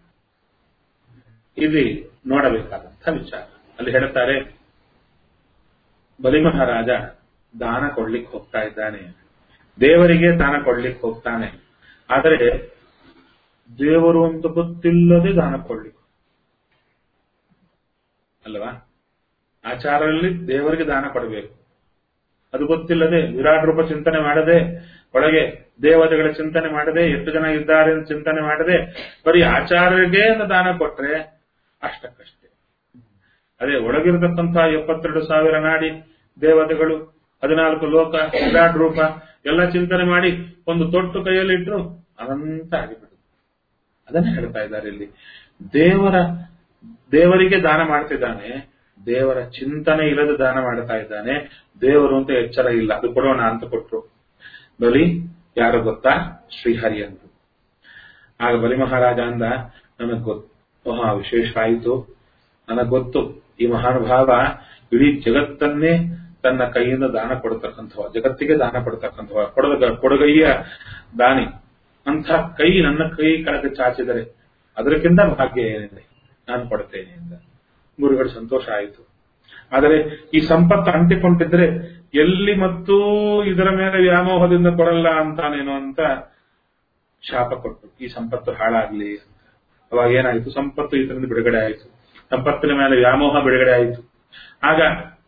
ಇಲ್ಲಿ ನೋಡಬೇಕಾದಂಥ ವಿಚಾರ ಅಲ್ಲಿ ಹೇಳ್ತಾರೆ ಬಲಿಮಹಾರಾಜ ದಾನ ಕೊಡ್ಲಿಕ್ಕೆ ಹೋಗ್ತಾ ಇದ್ದಾನೆ ದೇವರಿಗೆ ದಾನ ಕೊಡ್ಲಿಕ್ಕೆ ಹೋಗ್ತಾನೆ ಆದರೆ ದೇವರು ಅಂತ ಗೊತ್ತಿಲ್ಲದೆ ದಾನ ಕೊಡ್ಲಿಕ್ಕೆ ಅಲ್ವಾ ಆಚಾರದಲ್ಲಿ ದೇವರಿಗೆ ದಾನ ಕೊಡಬೇಕು ಅದು ಗೊತ್ತಿಲ್ಲದೆ ವಿರಾಟ್ ರೂಪ ಚಿಂತನೆ ಮಾಡದೆ ಒಳಗೆ ದೇವತೆಗಳ ಚಿಂತನೆ ಮಾಡದೆ ಎಷ್ಟು ಜನ ಇದ್ದಾರೆ ಅಂತ ಚಿಂತನೆ ಮಾಡದೆ ಬರೀ ಆಚಾರ್ಯರಿಗೆ ದಾನ ಕೊಟ್ರೆ ಅಷ್ಟಕ್ಕಷ್ಟೇ ಅದೇ ಒಳಗಿರತಕ್ಕಂತಹ ಎಪ್ಪತ್ತೆರಡು ಸಾವಿರ ನಾಡಿ ದೇವತೆಗಳು ಹದಿನಾಲ್ಕು ಲೋಕ ವಿರಾಟ್ ರೂಪ ಎಲ್ಲ ಚಿಂತನೆ ಮಾಡಿ ಒಂದು ತೊಟ್ಟು ಕೈಯಲ್ಲಿಟ್ಟರು ಅನಂತ ಆಗಿಬಿಡುದು ಅದನ್ನೇ ಹೇಳ್ತಾ ಇದ್ದಾರೆ ಇಲ್ಲಿ ದೇವರ ದೇವರಿಗೆ ದಾನ ಮಾಡ್ತಿದ್ದಾನೆ ದೇವರ ಚಿಂತನೆ ಇಲ್ಲದೆ ದಾನ ಮಾಡ್ತಾ ಇದ್ದಾನೆ ದೇವರು ಅಂತ ಎಚ್ಚರ ಇಲ್ಲ ಅದು ಕೊಡೋಣ ಅಂತ ಕೊಟ್ರು ಬಲಿ ಯಾರು ಗೊತ್ತಾ ಶ್ರೀಹರಿ ಅಂತ ಆಗ ಬಲಿ ಮಹಾರಾಜ ಅಂದ ನನಗ್ ಗೊತ್ತು ಮಹಾ ವಿಶೇಷ ಆಯಿತು ನನಗ್ ಗೊತ್ತು ಈ ಮಹಾನುಭಾವ ಇಡೀ ಜಗತ್ತನ್ನೇ ತನ್ನ ಕೈಯಿಂದ ದಾನ ಕೊಡತಕ್ಕಂಥವ ಜಗತ್ತಿಗೆ ದಾನ ಕೊಡತಕ್ಕಂಥವ ಕೊಡದ ಕೊಡಗೈಯ ದಾನಿ ಅಂತ ಕೈ ನನ್ನ ಕೈ ಕೆಳಗೆ ಚಾಚಿದರೆ ಅದಕ್ಕಿಂತ ಭಾಗ್ಯ ಏನಿದೆ ನಾನು ಕೊಡ್ತೇನೆ ಅಂತ ಗುರುಗಳು ಸಂತೋಷ ಆಯಿತು ಆದರೆ ಈ ಸಂಪತ್ತು ಅಂಟಿಕೊಂಡಿದ್ರೆ ಎಲ್ಲಿ ಮತ್ತು ಇದರ ಮೇಲೆ ವ್ಯಾಮೋಹದಿಂದ ಕೊಡಲ್ಲ ಅಂತಾನೇನೋ ಅಂತ ಶಾಪ ಕೊಟ್ಟು ಈ ಸಂಪತ್ತು ಹಾಳಾಗ್ಲಿ ಅಂತ ಅವಾಗ ಏನಾಯ್ತು ಸಂಪತ್ತು ಇದರಿಂದ ಬಿಡುಗಡೆ ಆಯಿತು ಸಂಪತ್ತಿನ ಮೇಲೆ ವ್ಯಾಮೋಹ ಬಿಡುಗಡೆ ಆಯಿತು ಆಗ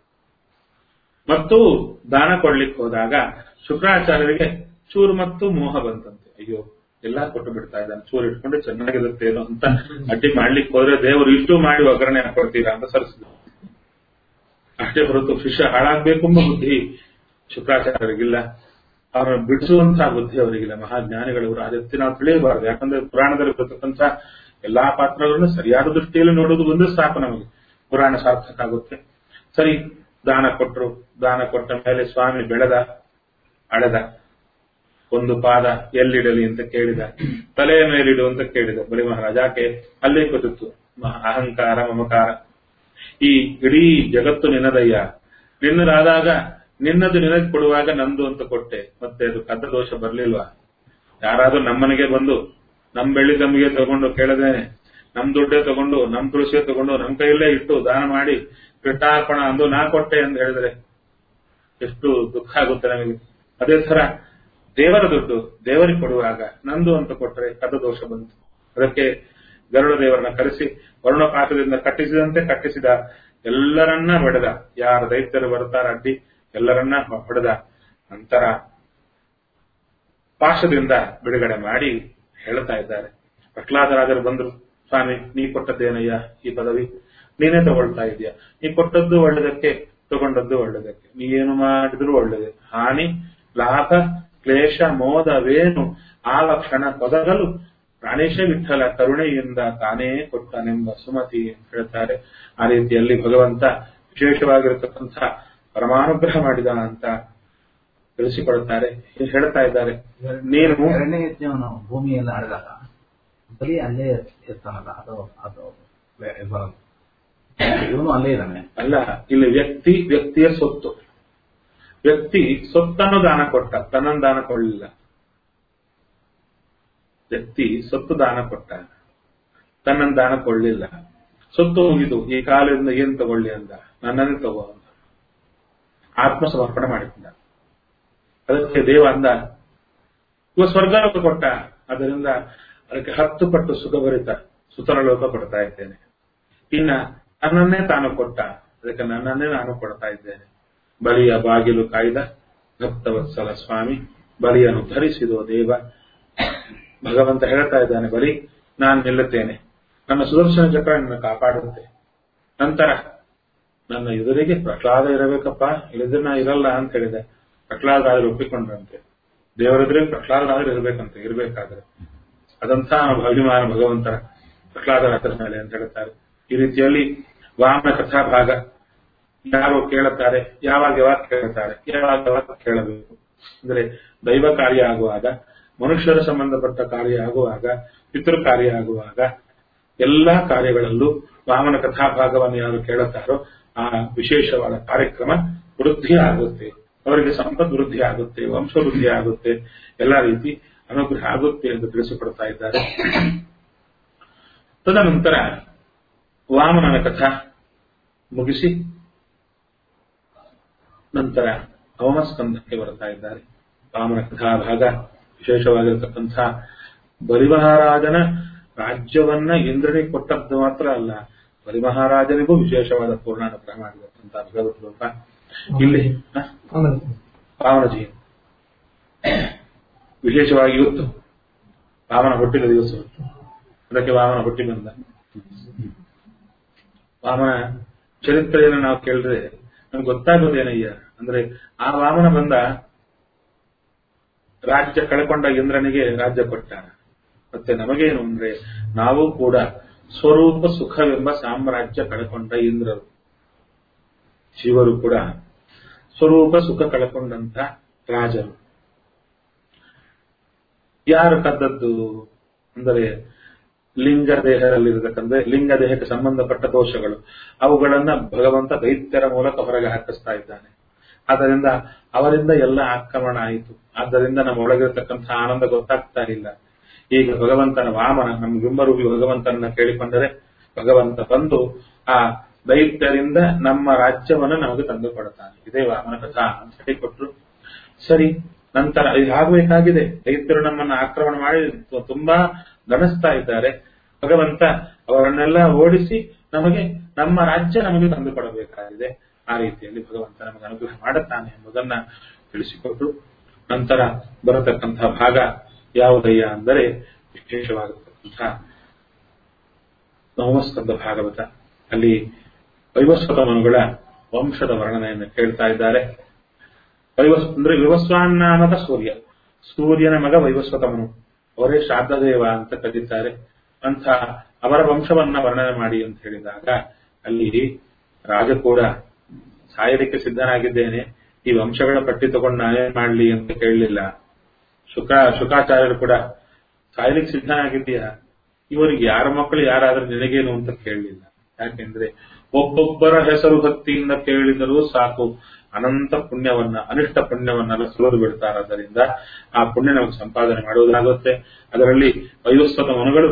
ಮತ್ತು ದಾನ ಕೊಡ್ಲಿಕ್ಕೆ ಹೋದಾಗ ಶುಕ್ರಾಚಾರ್ಯರಿಗೆ ಚೂರು ಮತ್ತು ಮೋಹ ಬಂತಂತೆ ಅಯ್ಯೋ ಎಲ್ಲಾ ಕೊಟ್ಟು ಬಿಡ್ತಾ ಇದ್ದಾನೆ ಚೂರು ಇಟ್ಕೊಂಡ್ರೆ ಚೆನ್ನಾಗಿರುತ್ತೇನೋ ಅಂತ ಅಡ್ಡಿ ಮಾಡ್ಲಿಕ್ಕೆ ಹೋದ್ರೆ ದೇವರು ಇಷ್ಟು ಮಾಡಿ ಒಗ್ಗರಣೆ ಹಾಕೊಡ್ತೀರಾ ಅಂತ ಸರಿಸಿದ್ರು ಅಷ್ಟೇ ಹೊರತು ಶಿಷ್ಯ ಹಾಳಾಗ್ಬೇಕು ಎಂಬ ಬುದ್ಧಿ ಶುಕ್ರಾಚಾರ್ಯರಿಗಿಲ್ಲ ಅವರನ್ನು ಬಿಡಿಸುವಂತಹ ಬುದ್ಧಿ ಅವರಿಗಿಲ್ಲ ಮಹಾಜ್ಞಾನಿಗಳವರು ಅದೆತ್ತಿ ನಾವು ತಿಳಿಯಬಾರದು ಯಾಕಂದ್ರೆ ಪುರಾಣದಲ್ಲಿ ಬರ್ತಕ್ಕಂಥ ಎಲ್ಲಾ ಪಾತ್ರಗಳನ್ನು ಸರಿಯಾದ ದೃಷ್ಟಿಯಲ್ಲಿ ನೋಡೋದು ಒಂದು ಸಾಕು ನಮಗೆ ಪುರಾಣ ಸಾರ್ಥಕ ಆಗುತ್ತೆ ಸರಿ ದಾನ ಕೊಟ್ಟರು ದಾನ ಕೊಟ್ಟ ಮೇಲೆ ಸ್ವಾಮಿ ಬೆಳೆದ ಅಳೆದ ಒಂದು ಪಾದ ಎಲ್ಲಿಡಲಿ ಅಂತ ಕೇಳಿದ ತಲೆಯ ಮೇಲಿಡು ಅಂತ ಕೇಳಿದ ಬಲಿ ಮಹಾರಾಜ ಯಾಕೆ ಅಲ್ಲೇ ಗೊತ್ತಿತ್ತು ಮಹಾ ಅಹಂಕಾರ ಮಮಕಾರ ಈ ಇಡೀ ಜಗತ್ತು ನಿನ್ನದಯ್ಯ ನಿನ್ನದಾದಾಗ ನಿನ್ನದು ನಿನಗೆ ಕೊಡುವಾಗ ನಂದು ಅಂತ ಕೊಟ್ಟೆ ಮತ್ತೆ ಅದು ಕದ್ದ ದೋಷ ಬರ್ಲಿಲ್ವಾ ಯಾರಾದ್ರೂ ನಮ್ಮನೆಗೆ ಬಂದು ನಮ್ ಬೆಳ್ಳಿ ತಮ್ಮಿಗೆ ತಗೊಂಡು ಕೇಳದೇನೆ ನಮ್ ದುಡ್ಡೇ ತಗೊಂಡು ನಮ್ ತುಳಸಿಯೇ ತಗೊಂಡು ನಮ್ ಕೈಯಲ್ಲೇ ಇಟ್ಟು ದಾನ ಮಾಡಿ ಕೃಷ್ಣಾರ್ಪಣ ಅಂದು ನಾ ಕೊಟ್ಟೆ ಅಂತ ಹೇಳಿದ್ರೆ ಎಷ್ಟು ದುಃಖ ಆಗುತ್ತೆ ನಮಗೆ ಅದೇ ತರ ದೇವರ ದುಡ್ಡು ದೇವರಿಗೆ ಕೊಡುವಾಗ ನಂದು ಅಂತ ಕೊಟ್ಟರೆ ಕದ ದೋಷ ಬಂತು ಅದಕ್ಕೆ ಗರುಡ ದೇವರನ್ನ ಕರೆಸಿ ವರುಣಪಾತದಿಂದ ಕಟ್ಟಿಸಿದಂತೆ ಕಟ್ಟಿಸಿದ ಎಲ್ಲರನ್ನ ಹೊಡೆದ ಯಾರ ದೈತ್ಯರು ಬರ್ತಾರ ಅಡ್ಡಿ ಎಲ್ಲರನ್ನ ಹೊಡೆದ ನಂತರ ಪಾಶದಿಂದ ಬಿಡುಗಡೆ ಮಾಡಿ ಹೇಳ್ತಾ ಇದ್ದಾರೆ ಪ್ರಹ್ಲಾದರಾಜರು ಬಂದ್ರು ಸ್ವಾಮಿ ನೀ ಕೊಟ್ಟದ್ದೇನಯ್ಯ ಈ ಪದವಿ ನೀನೇ ತಗೊಳ್ತಾ ಇದೀಯ ನೀ ಕೊಟ್ಟದ್ದು ಒಳ್ಳೆದಕ್ಕೆ ತಗೊಂಡದ್ದು ಒಳ್ಳೆದಕ್ಕೆ ನೀ ಏನು ಮಾಡಿದ್ರು ಒಳ್ಳೆದೆ ಹಾನಿ ಲಾಭ ಕ್ಲೇಶ ಮೋದವೇನು ಆ ಲಕ್ಷಣ ಪದಗಳು ಪ್ರಾಣೇಶ ವಿಠಲ ಕರುಣೆಯಿಂದ ತಾನೇ ಕೊಟ್ಟನೆಂಬ ಸುಮತಿ ಅಂತ ಹೇಳ್ತಾರೆ ಆ ರೀತಿಯಲ್ಲಿ ಭಗವಂತ ವಿಶೇಷವಾಗಿರತಕ್ಕಂಥ ಪರಮಾನುಗ್ರಹ ಮಾಡಿದ ಅಂತ ತಿಳಿಸಿಕೊಡುತ್ತಾರೆ ಹೇಳ್ತಾ ಇದ್ದಾರೆ ನೀನು ಎರಡನೇ ಯಜ್ಞವನ್ನು ಭೂಮಿಯಲ್ಲಿ ಆಡಿದಾಗ ಬರೀ ಅಲ್ಲೇ ಇರ್ತಾನಲ್ಲ ಅದು ಅದು ಬೇರೆ ಬರಲ್ಲ ಇವನು ಅಲ್ಲೇ ಇದ್ದಾನೆ ಅಲ್ಲ ಇಲ್ಲಿ ವ್ಯಕ್ತಿ ವ್ಯಕ್ತಿಯ ಸೊತ್ತು ವ್ಯಕ್ತಿ ಸೊತ್ತನ್ನು ದಾನ ಕೊಟ್ಟ ತನ್ನನ್ನು ದಾನ ಕೊಡಲಿಲ್ಲ ವ್ಯಕ್ತಿ ಸೊತ್ತು ದಾನ ಕೊಟ್ಟ ತನ್ನನ್ನು ದಾನ ಕೊಡಲಿಲ್ಲ ಸೊತ್ತು ಮುಗಿದು ಈ ಕಾಲದಿಂದ ಏನ್ ತಗೊಳ್ಳಿ ಅಂದ ನನ್ನನ್ನೇ ತಗೋ ಅಂದ ಆತ್ಮ ಸಮರ್ಪಣೆ ಮಾಡಿಕೊಂಡ ಅದಕ್ಕೆ ದೇವ ಅಂದ ಇವ ಸ್ವರ್ಗಲೋಕ ಕೊಟ್ಟ ಅದರಿಂದ ಅದಕ್ಕೆ ಹತ್ತು ಪಟ್ಟು ಸುಖಭರಿತ ಸುತರ ಲೋಕ ಕೊಡ್ತಾ ಇದ್ದೇನೆ ಇನ್ನ ನನ್ನನ್ನೇ ತಾನು ಕೊಟ್ಟ ಅದಕ್ಕೆ ನನ್ನನ್ನೇ ನಾನು ಕೊಡ್ತಾ ಇದ್ದೇನೆ ಬಲಿಯ ಬಾಗಿಲು ಕಾಯ್ದ ಭಕ್ತವತ್ಸಲ ಸ್ವಾಮಿ ಬಲಿಯನ್ನು ಧರಿಸಿದೋ ದೇವ ಭಗವಂತ ಹೇಳ್ತಾ ಇದ್ದಾನೆ ಬಲಿ ನಾನು ನಿಲ್ಲುತ್ತೇನೆ ನನ್ನ ಸುದರ್ಶನ ಚಕ್ರ ನನ್ನ ಕಾಪಾಡುತ್ತೆ ನಂತರ ನನ್ನ ಎದುರಿಗೆ ಪ್ರಹ್ಲಾದ ಇರಬೇಕಪ್ಪ ಇಲ್ಲದ್ರೆ ನಾ ಇರಲ್ಲ ಅಂತ ಹೇಳಿದೆ ಪ್ರಹ್ಲಾದ ಆದ್ರೆ ಒಪ್ಪಿಕೊಂಡ್ರಂತೆ ದೇವರೆದುರಿಗೆ ಪ್ರಹ್ಲಾದ ಆದ್ರೆ ಇರ್ಬೇಕಂತೆ ಇರ್ಬೇಕಾದ್ರೆ ಅದಂಥ ಅಭಿಮಾನ ಭಗವಂತರ ಪ್ರಹ್ಲಾದರಾಜರ ಮೇಲೆ ಅಂತ ಹೇಳ್ತಾರೆ ಈ ರೀತಿಯಲ್ಲಿ ವಾಮನ ಕಥಾ ಭಾಗ ಯಾರು ಕೇಳುತ್ತಾರೆ ಯಾವಾಗ ಯಾವಾಗ ಕೇಳುತ್ತಾರೆ ಯಾವಾಗ ಯಾವಾಗ ಕೇಳಬೇಕು ಅಂದ್ರೆ ದೈವ ಕಾರ್ಯ ಆಗುವಾಗ ಮನುಷ್ಯರ ಸಂಬಂಧಪಟ್ಟ ಕಾರ್ಯ ಆಗುವಾಗ ಪಿತೃ ಕಾರ್ಯ ಆಗುವಾಗ ಎಲ್ಲಾ ಕಾರ್ಯಗಳಲ್ಲೂ ವಾಮನ ಕಥಾ ಭಾಗವನ್ನು ಯಾರು ಕೇಳುತ್ತಾರೋ ಆ ವಿಶೇಷವಾದ ಕಾರ್ಯಕ್ರಮ ವೃದ್ಧಿ ಆಗುತ್ತೆ ಅವರಿಗೆ ಸಂಪತ್ ವೃದ್ಧಿ ಆಗುತ್ತೆ ವಂಶ ವೃದ್ಧಿ ಆಗುತ್ತೆ ಎಲ್ಲ ರೀತಿ ಅನುಗ್ರಹ ಆಗುತ್ತೆ ಎಂದು ತಿಳಿಸಿಕೊಡ್ತಾ ಇದ್ದಾರೆ ತದನಂತರ ವಾಮನನ ಕಥಾ ಮುಗಿಸಿ ನಂತರ ಅವಮಸ್ಕಂಧಕ್ಕೆ ಬರ್ತಾ ಇದ್ದಾರೆ ವಾಮನ ಕಥಾ ಭಾಗ ವಿಶೇಷವಾಗಿರತಕ್ಕಂಥ ಬಲಿಮಹಾರಾಜನ ರಾಜ್ಯವನ್ನ ಇಂದ್ರನಿಗೆ ಕೊಟ್ಟದ್ದು ಮಾತ್ರ ಅಲ್ಲ ಪರಿಮಹಾರಾಜನಿಗೂ ವಿಶೇಷವಾದ ಪೂರ್ಣಾನುಗ್ರಹ ಮಾಡಿದಂತ ಭಗವತ್ ರೂಪ ಇಲ್ಲಿ ಹ? ಪಾವನಜಿ ವಿಶೇಷವಾಗಿ ಇವತ್ತು ವಾಮನ ಹುಟ್ಟಿದ ದಿವಸ ಇವತ್ತು. ಅದಕ್ಕೆ ವಾಮನ ಹುಟ್ಟಿ ಬಂದ ವಾಮನ ಚರಿತ್ರೆಯನ್ನು ನಾವು ಕೇಳಿದ್ರೆ ನಮ್ಗೆ ಗೊತ್ತಾಗೋದೇನಯ್ಯ ಅಂದ್ರೆ ಆ ವಾಮನ ಬಂದ ರಾಜ್ಯ ಕಳ್ಕೊಂಡ ಇಂದ್ರನಿಗೆ ರಾಜ್ಯ ಕೊಟ್ಟ ಮತ್ತೆ ನಮಗೇನು ಅಂದ್ರೆ ನಾವು ಕೂಡ ಸ್ವರೂಪ ಸುಖವೆಂಬ ಸಾಮ್ರಾಜ್ಯ ಕಳ್ಕೊಂಡ ಇಂದ್ರರು ಶಿವರು ಕೂಡ ಸ್ವರೂಪ ಸುಖ ಕಳ್ಕೊಂಡಂತ ರಾಜರು ಯಾರು ಕದ್ದದ್ದು ಅಂದರೆ ಲಿಂಗ ದೇಹದಲ್ಲಿರತಕ್ಕಂದ್ರೆ ಲಿಂಗ ದೇಹಕ್ಕೆ ಸಂಬಂಧಪಟ್ಟ ದೋಷಗಳು ಅವುಗಳನ್ನ ಭಗವಂತ ದೈತ್ಯರ ಮೂಲಕ ಹೊರಗೆ ಹಾಕಿಸ್ತಾ ಇದ್ದಾನೆ ಆದ್ದರಿಂದ ಅವರಿಂದ ಎಲ್ಲ ಆಕ್ರಮಣ ಆಯಿತು ಆದ್ದರಿಂದ ನಮ್ಮ ಒಳಗಿರತಕ್ಕಂತಹ ಆನಂದ ಗೊತ್ತಾಗ್ತಾ ಇಲ್ಲ ಈಗ ಭಗವಂತನ ವಾಮನ ನಮ್ಮ ಬಿಂಬರೂಪಿ ಭಗವಂತನನ್ನ ಕೇಳಿಕೊಂಡರೆ ಭಗವಂತ ಬಂದು ಆ ದೈತ್ಯರಿಂದ ನಮ್ಮ ರಾಜ್ಯವನ್ನು ನಮಗೆ ತಂದು ಕೊಡ್ತಾನೆ ಇದೇ ವಾಮನ ಕಥಾ ಅಂತ ಹೇಳಿ ಕೊಟ್ರು ಸರಿ ನಂತರ ಇದು ಆಗಬೇಕಾಗಿದೆ ದೈತ್ಯರು ನಮ್ಮನ್ನ ಆಕ್ರಮಣ ಮಾಡಿ ತು- ತುಂಬಾ ಗಣಿಸ್ತಾ ಇದ್ದಾರೆ ಭಗವಂತ ಅವರನ್ನೆಲ್ಲ ಓಡಿಸಿ ನಮಗೆ ನಮ್ಮ ರಾಜ್ಯ ನಮಗೆ ತಂದು ಕೊಡಬೇಕಾಗಿದೆ ಆ ರೀತಿಯಲ್ಲಿ ಭಗವಂತ ನಮಗೆ ಅನುಗ್ರಹ ಮಾಡುತ್ತಾನೆ ಎಂಬುದನ್ನ ತಿಳಿಸಿಕೊಟ್ರು ನಂತರ ಬರತಕ್ಕಂತಹ ಭಾಗ ಯಾವುದಯ್ಯ ಅಂದರೆ ವಿಶೇಷವಾಗಿರತಕ್ಕಂತಹ ನವಮಸ್ಕಂದ ಭಾಗವತ ಅಲ್ಲಿ ವೈವಸ್ವತ ಮನುಗಳ ವಂಶದ ವರ್ಣನೆಯನ್ನು ಕೇಳ್ತಾ ಇದ್ದಾರೆ ವೈವಸ್ ಅಂದ್ರೆ ವಿವಸ್ವಾನ್ನಾಮಕ ಸೂರ್ಯ ಸೂರ್ಯನ ಮಗ ವೈವಸ್ವತಮನು ಅವರೇ ಶ್ರಾದ್ದದೇವ ಅಂತ ಕರೀತಾರೆ ಅಂತ ಅವರ ವಂಶವನ್ನ ವರ್ಣನೆ ಮಾಡಿ ಅಂತ ಹೇಳಿದಾಗ ಅಲ್ಲಿ ರಾಜ ಕೂಡ ಸಾಯಲಿಕ್ಕೆ ಸಿದ್ಧನಾಗಿದ್ದೇನೆ ಈ ವಂಶಗಳ ಪಟ್ಟಿ ತಗೊಂಡು ನಾನೇನ್ ಮಾಡ್ಲಿ ಅಂತ ಕೇಳಲಿಲ್ಲ ಶುಕ ಶುಕಾಚಾರ್ಯರು ಕೂಡ ಸಾಯಲಿಕ್ಕೆ ಸಿದ್ಧನಾಗಿದ್ದೀಯಾ ಇವರಿಗೆ ಯಾರ ಮಕ್ಕಳು ಯಾರಾದ್ರೂ ನಿನಗೇನು ಅಂತ ಕೇಳಲಿಲ್ಲ ಯಾಕೆಂದ್ರೆ ಒಬ್ಬೊಬ್ಬರ ಹೆಸರು ಭಕ್ತಿಯಿಂದ ಕೇಳಿದರೂ ಸಾಕು ಅನಂತ ಪುಣ್ಯವನ್ನ ಅನಿಷ್ಟ ಪುಣ್ಯವನ್ನೆಲ್ಲ ಸುರಿದು ಬಿಡ್ತಾರಾದ್ದರಿಂದ ಆ ಪುಣ್ಯ ನಮಗೆ ಸಂಪಾದನೆ ಮಾಡುವುದಾಗುತ್ತೆ ಅದರಲ್ಲಿ ವೈವಸ್ವತ ಮನುಗಳು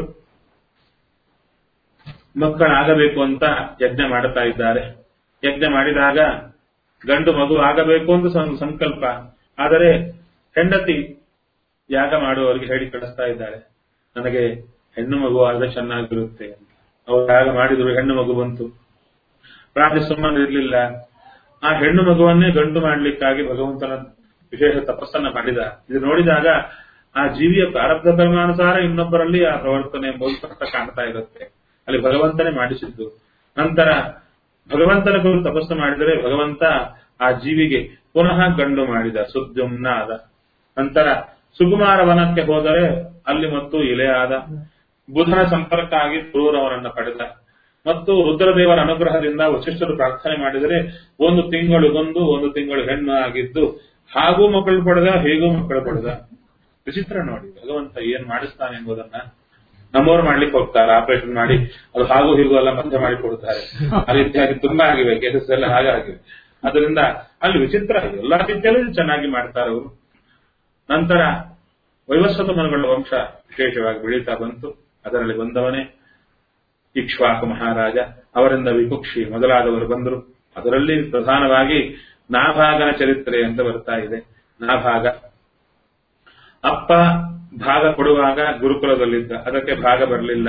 ಮಕ್ಕಳಾಗಬೇಕು ಅಂತ ಯಜ್ಞ ಮಾಡುತ್ತಾ ಇದ್ದಾರೆ ಯಜ್ಞ ಮಾಡಿದಾಗ ಗಂಡು ಮಗು ಆಗಬೇಕು ಅಂತ ಸಂ- ಸಂಕಲ್ಪ ಆದರೆ ಹೆಂಡತಿ ಯಾಗ ಮಾಡುವವರಿಗೆ ಹೇಳಿ ಕಳಿಸ್ತಾ ಇದ್ದಾರೆ ನನಗೆ ಹೆಣ್ಣು ಮಗು ಆದ್ರೆ ಚೆನ್ನಾಗಿರುತ್ತೆ ಅಂತ ಅವ್ರು ಯಾಗ ಮಾಡಿದ್ರು ಹೆಣ್ಣು ಮಗು ಬಂತು ರಾಜ ಸುಮ್ಮನೆ ಇರಲಿಲ್ಲ ಆ ಹೆಣ್ಣು ಮಗುವನ್ನೇ ಗಂಡು ಮಾಡ್ಲಿಕ್ಕಾಗಿ ಭಗವಂತನ ವಿಶೇಷ ತಪಸ್ಸನ್ನ ಮಾಡಿದ ಇದು ನೋಡಿದಾಗ ಆ ಜೀವಿಯ ಪ್ರಾರಬ್ಧ ಕರ್ಮಾನುಸಾರ ಇನ್ನೊಬ್ಬರಲ್ಲಿ ಆ ಪ್ರವರ್ತನೆ ಎಂಬುದು ಸ್ಪಷ್ಟ ಕಾಣ್ತಾ ಇರುತ್ತೆ ಅಲ್ಲಿ ಭಗವಂತನೇ ಮಾಡಿಸಿದ್ದು ನಂತರ ಭಗವಂತನ ಕುರಿತು ತಪಸ್ಸು ಮಾಡಿದರೆ ಭಗವಂತ ಆ ಜೀವಿಗೆ ಪುನಃ ಗಂಡು ಮಾಡಿದ ಸುದ್ಯುಮ್ನ ಆದ ನಂತರ ಸುಕುಮಾರ ವನಕ್ಕೆ ಹೋದರೆ ಅಲ್ಲಿ ಮತ್ತು ಇಲೆಯಾದ ಬುಧನ ಸಂಪರ್ಕ ಆಗಿ ಕ್ರೂರವರನ್ನ ಪಡೆದ ಮತ್ತು ರುದ್ರದೇವರ ಅನುಗ್ರಹದಿಂದ ವಶಿಷ್ಠರು ಪ್ರಾರ್ಥನೆ ಮಾಡಿದರೆ ಒಂದು ತಿಂಗಳಿಗೊಂದು ಒಂದು ತಿಂಗಳು ಹೆಣ್ಣು ಆಗಿದ್ದು ಹಾಗೂ ಮಕ್ಕಳು ಪಡೆದ ಹೇಗೂ ಮಕ್ಕಳು ಪಡೆದ ವಿಚಿತ್ರ ನೋಡಿ ಭಗವಂತ ಏನ್ ಮಾಡಿಸ್ತಾನೆ ಎಂಬುದನ್ನ ನಮ್ಮವ್ರು ಮಾಡ್ಲಿಕ್ಕೆ ಹೋಗ್ತಾರೆ ಆಪರೇಷನ್ ಮಾಡಿ ಅದು ಹಾಗೂ ಹೀಗೂ ಎಲ್ಲ ಮಧ್ಯ ಮಾಡಿ ಕೊಡ್ತಾರೆ ಆ ರೀತಿಯಾಗಿ ತುಂಬಾ ಆಗಿವೆ ಕೇಸಸ್ ಎಲ್ಲ ಹಾಗಾಗಿವೆ ಅದರಿಂದ ಅಲ್ಲಿ ವಿಚಿತ್ರ ಎಲ್ಲಾ ರೀತಿಯಲ್ಲೂ ಚೆನ್ನಾಗಿ ಮಾಡ್ತಾರೆ ಅವರು ನಂತರ ವೈವಸ್ವತ ಮನುಗಳ ವಂಶ ವಿಶೇಷವಾಗಿ ಬೆಳೀತಾ ಬಂತು ಅದರಲ್ಲಿ ಬಂದವನೇ ಇಕ್ಷ್ವಾಕು ಮಹಾರಾಜ ಅವರಿಂದ ವಿಪುಕ್ಷಿ ಮೊದಲಾದವರು ಬಂದರು ಅದರಲ್ಲಿ ಪ್ರಧಾನವಾಗಿ ನಾಭಾಗನ ಚರಿತ್ರೆ ಅಂತ ಬರ್ತಾ ಇದೆ ನಾಭಾಗ ಅಪ್ಪ ಭಾಗ ಕೊಡುವಾಗ ಗುರುಕುಲದಲ್ಲಿದ್ದ ಅದಕ್ಕೆ ಭಾಗ ಬರಲಿಲ್ಲ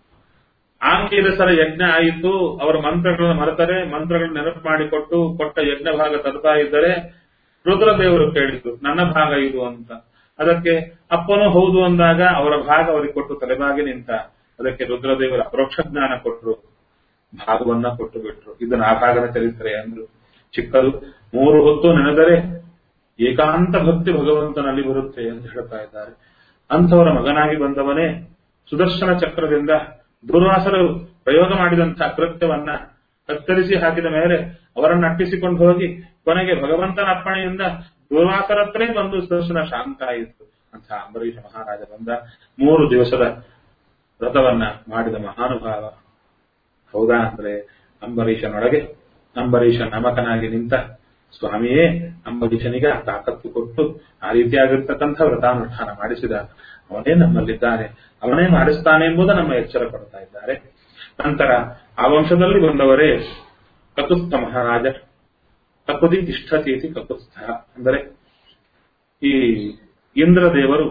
ಆಂಗೀರಸರ ಯಜ್ಞ ಆಯಿತು ಅವರ ಮಂತ್ರಗಳನ್ನು ಮರೆತರೆ ಮಂತ್ರಗಳನ್ನು ನೆನಪು ಮಾಡಿಕೊಟ್ಟು ಕೊಟ್ಟ ಯಜ್ಞ ಭಾಗ ತರ್ತಾ ಇದ್ದರೆ ರುದ್ರದೇವರು ಕೇಳಿದ್ದು ನನ್ನ ಭಾಗ ಇದು ಅಂತ ಅದಕ್ಕೆ ಅಪ್ಪನೂ ಹೌದು ಅಂದಾಗ ಅವರ ಭಾಗ ಅವರಿಗೆ ಕೊಟ್ಟು ತಲೆಬಾಗಿ ನಿಂತ ಅದಕ್ಕೆ ರುದ್ರದೇವರು ಅಪರೋಕ್ಷ ಜ್ಞಾನ ಕೊಟ್ಟರು ಭಾಗವನ್ನ ಕೊಟ್ಟು ಬಿಟ್ರು ಇದು ನಾಭಾಗನ ಚರಿತ್ರೆ ಅಂದ್ರು ಚಿಕ್ಕದು ಮೂರು ಹೊತ್ತು ನೆನೆದರೆ ಏಕಾಂತ ಭಕ್ತಿ ಭಗವಂತನಲ್ಲಿ ಬರುತ್ತೆ ಅಂತ ಹೇಳ್ತಾ ಇದ್ದಾರೆ ಅಂಥವರ ಮಗನಾಗಿ ಬಂದವನೇ ಸುದರ್ಶನ ಚಕ್ರದಿಂದ ದುರ್ವಾಸರು ಪ್ರಯೋಗ ಮಾಡಿದಂತಹ ಕೃತ್ಯವನ್ನ ಕತ್ತರಿಸಿ ಹಾಕಿದ ಮೇಲೆ ಅವರನ್ನು ಅಟ್ಟಿಸಿಕೊಂಡು ಹೋಗಿ ಕೊನೆಗೆ ಭಗವಂತನ ಅಪ್ಪಣೆಯಿಂದ ದುರ್ವಾಸರತ್ರೇ ಬಂದು ಸುದರ್ಶನ ಶಾಂತ ಆಯಿತು ಅಂತ ಅಂಬರೀಷ ಮಹಾರಾಜ ಬಂದ ಮೂರು ದಿವಸದ ವ್ರತವನ್ನ ಮಾಡಿದ ಮಹಾನುಭಾವ ಹೌದಾ ಅಂದ್ರೆ ಅಂಬರೀಷನೊಳಗೆ ಅಂಬರೀಷ ನಮಕನಾಗಿ ನಿಂತ ಸ್ವಾಮಿಯೇ ಅಂಬರೀಷನಿಗೆ ಆ ತಾಕತ್ತು ಕೊಟ್ಟು ಆ ರೀತಿಯಾಗಿರ್ತಕ್ಕಂಥ ವ್ರತಾನುಷ್ಠಾನ ಮಾಡಿಸಿದ ಅವನೇ ನಮ್ಮಲ್ಲಿದ್ದಾನೆ ಅವನೇ ಮಾಡಿಸ್ತಾನೆ ಎಂಬುದು ನಮ್ಮ ಎಚ್ಚರ ಪಡ್ತಾ ಇದ್ದಾರೆ ನಂತರ ಆ ವಂಶದಲ್ಲಿ ಬಂದವರೇ ಕಕುಸ್ಥ ಮಹಾರಾಜ ಕಕುದಿ ತಿಷ್ಠತೀತಿ ಕಕುಸ್ಥ ಅಂದರೆ ಈ ಇಂದ್ರದೇವರು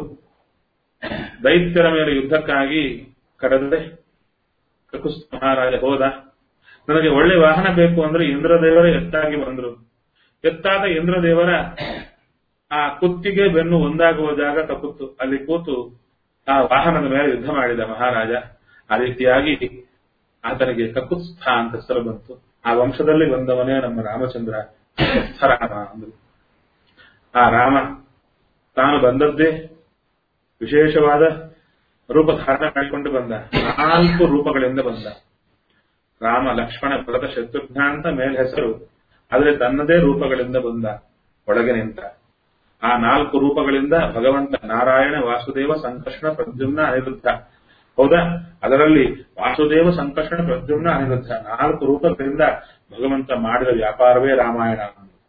ದೈತ್ಯರ ಮೇಲೆ ಯುದ್ಧಕ್ಕಾಗಿ ಕರೆದರೆ ಕಕುಸ್ಥ ಮಹಾರಾಜ ಹೋದ ನನಗೆ ಒಳ್ಳೆ ವಾಹನ ಬೇಕು ಅಂದ್ರೆ ಇಂದ್ರದೇವರ ಎತ್ತಾಗಿ ಬಂದ್ರು ಎತ್ತಾದ ಇಂದ್ರದೇವರ ಆ ಕುತ್ತಿಗೆ ಬೆನ್ನು ಒಂದಾಗುವ ಜಾಗ ತಪ್ಪುತ್ತು ಅಲ್ಲಿ ಕೂತು ಆ ವಾಹನದ ಮೇಲೆ ಯುದ್ಧ ಮಾಡಿದ ಮಹಾರಾಜ ಆ ರೀತಿಯಾಗಿ ಆತನಿಗೆ ಕಕುತ್ಸ್ಥ ಅಂತ ಹೆಸರು ಬಂತು ಆ ವಂಶದಲ್ಲಿ ಬಂದವನೇ ನಮ್ಮ ರಾಮಚಂದ್ರ ಕಕುತ್ಸ್ಥ ರಾಮ ಅಂದ್ರು ಆ ರಾಮ ತಾನು ಬಂದದ್ದೇ ವಿಶೇಷವಾದ ರೂಪ ಧಾರಣ ಮಾಡಿಕೊಂಡು ಬಂದ ನಾಲ್ಕು ರೂಪಗಳಿಂದ ಬಂದ ರಾಮ ಲಕ್ಷ್ಮಣ ಭರತ ಶತ್ರುಘ್ನ ಅಂತ ಮೇಲ್ ಹೆಸರು ಆದರೆ ತನ್ನದೇ ರೂಪಗಳಿಂದ ಬಂದ ಒಳಗೆ ನಿಂತ ಆ ನಾಲ್ಕು ರೂಪಗಳಿಂದ ಭಗವಂತ ನಾರಾಯಣ ವಾಸುದೇವ ಸಂಕರ್ಷಣ ಪ್ರದ್ಯುಮ್ನ ಅನಿರುದ್ಧ ಹೌದಾ ಅದರಲ್ಲಿ ವಾಸುದೇವ ಸಂಕರ್ಷಣ ಪ್ರದ್ಯುಮ್ನ ಅನಿರುದ್ಧ ನಾಲ್ಕು ರೂಪಗಳಿಂದ ಭಗವಂತ ಮಾಡಿದ ವ್ಯಾಪಾರವೇ ರಾಮಾಯಣ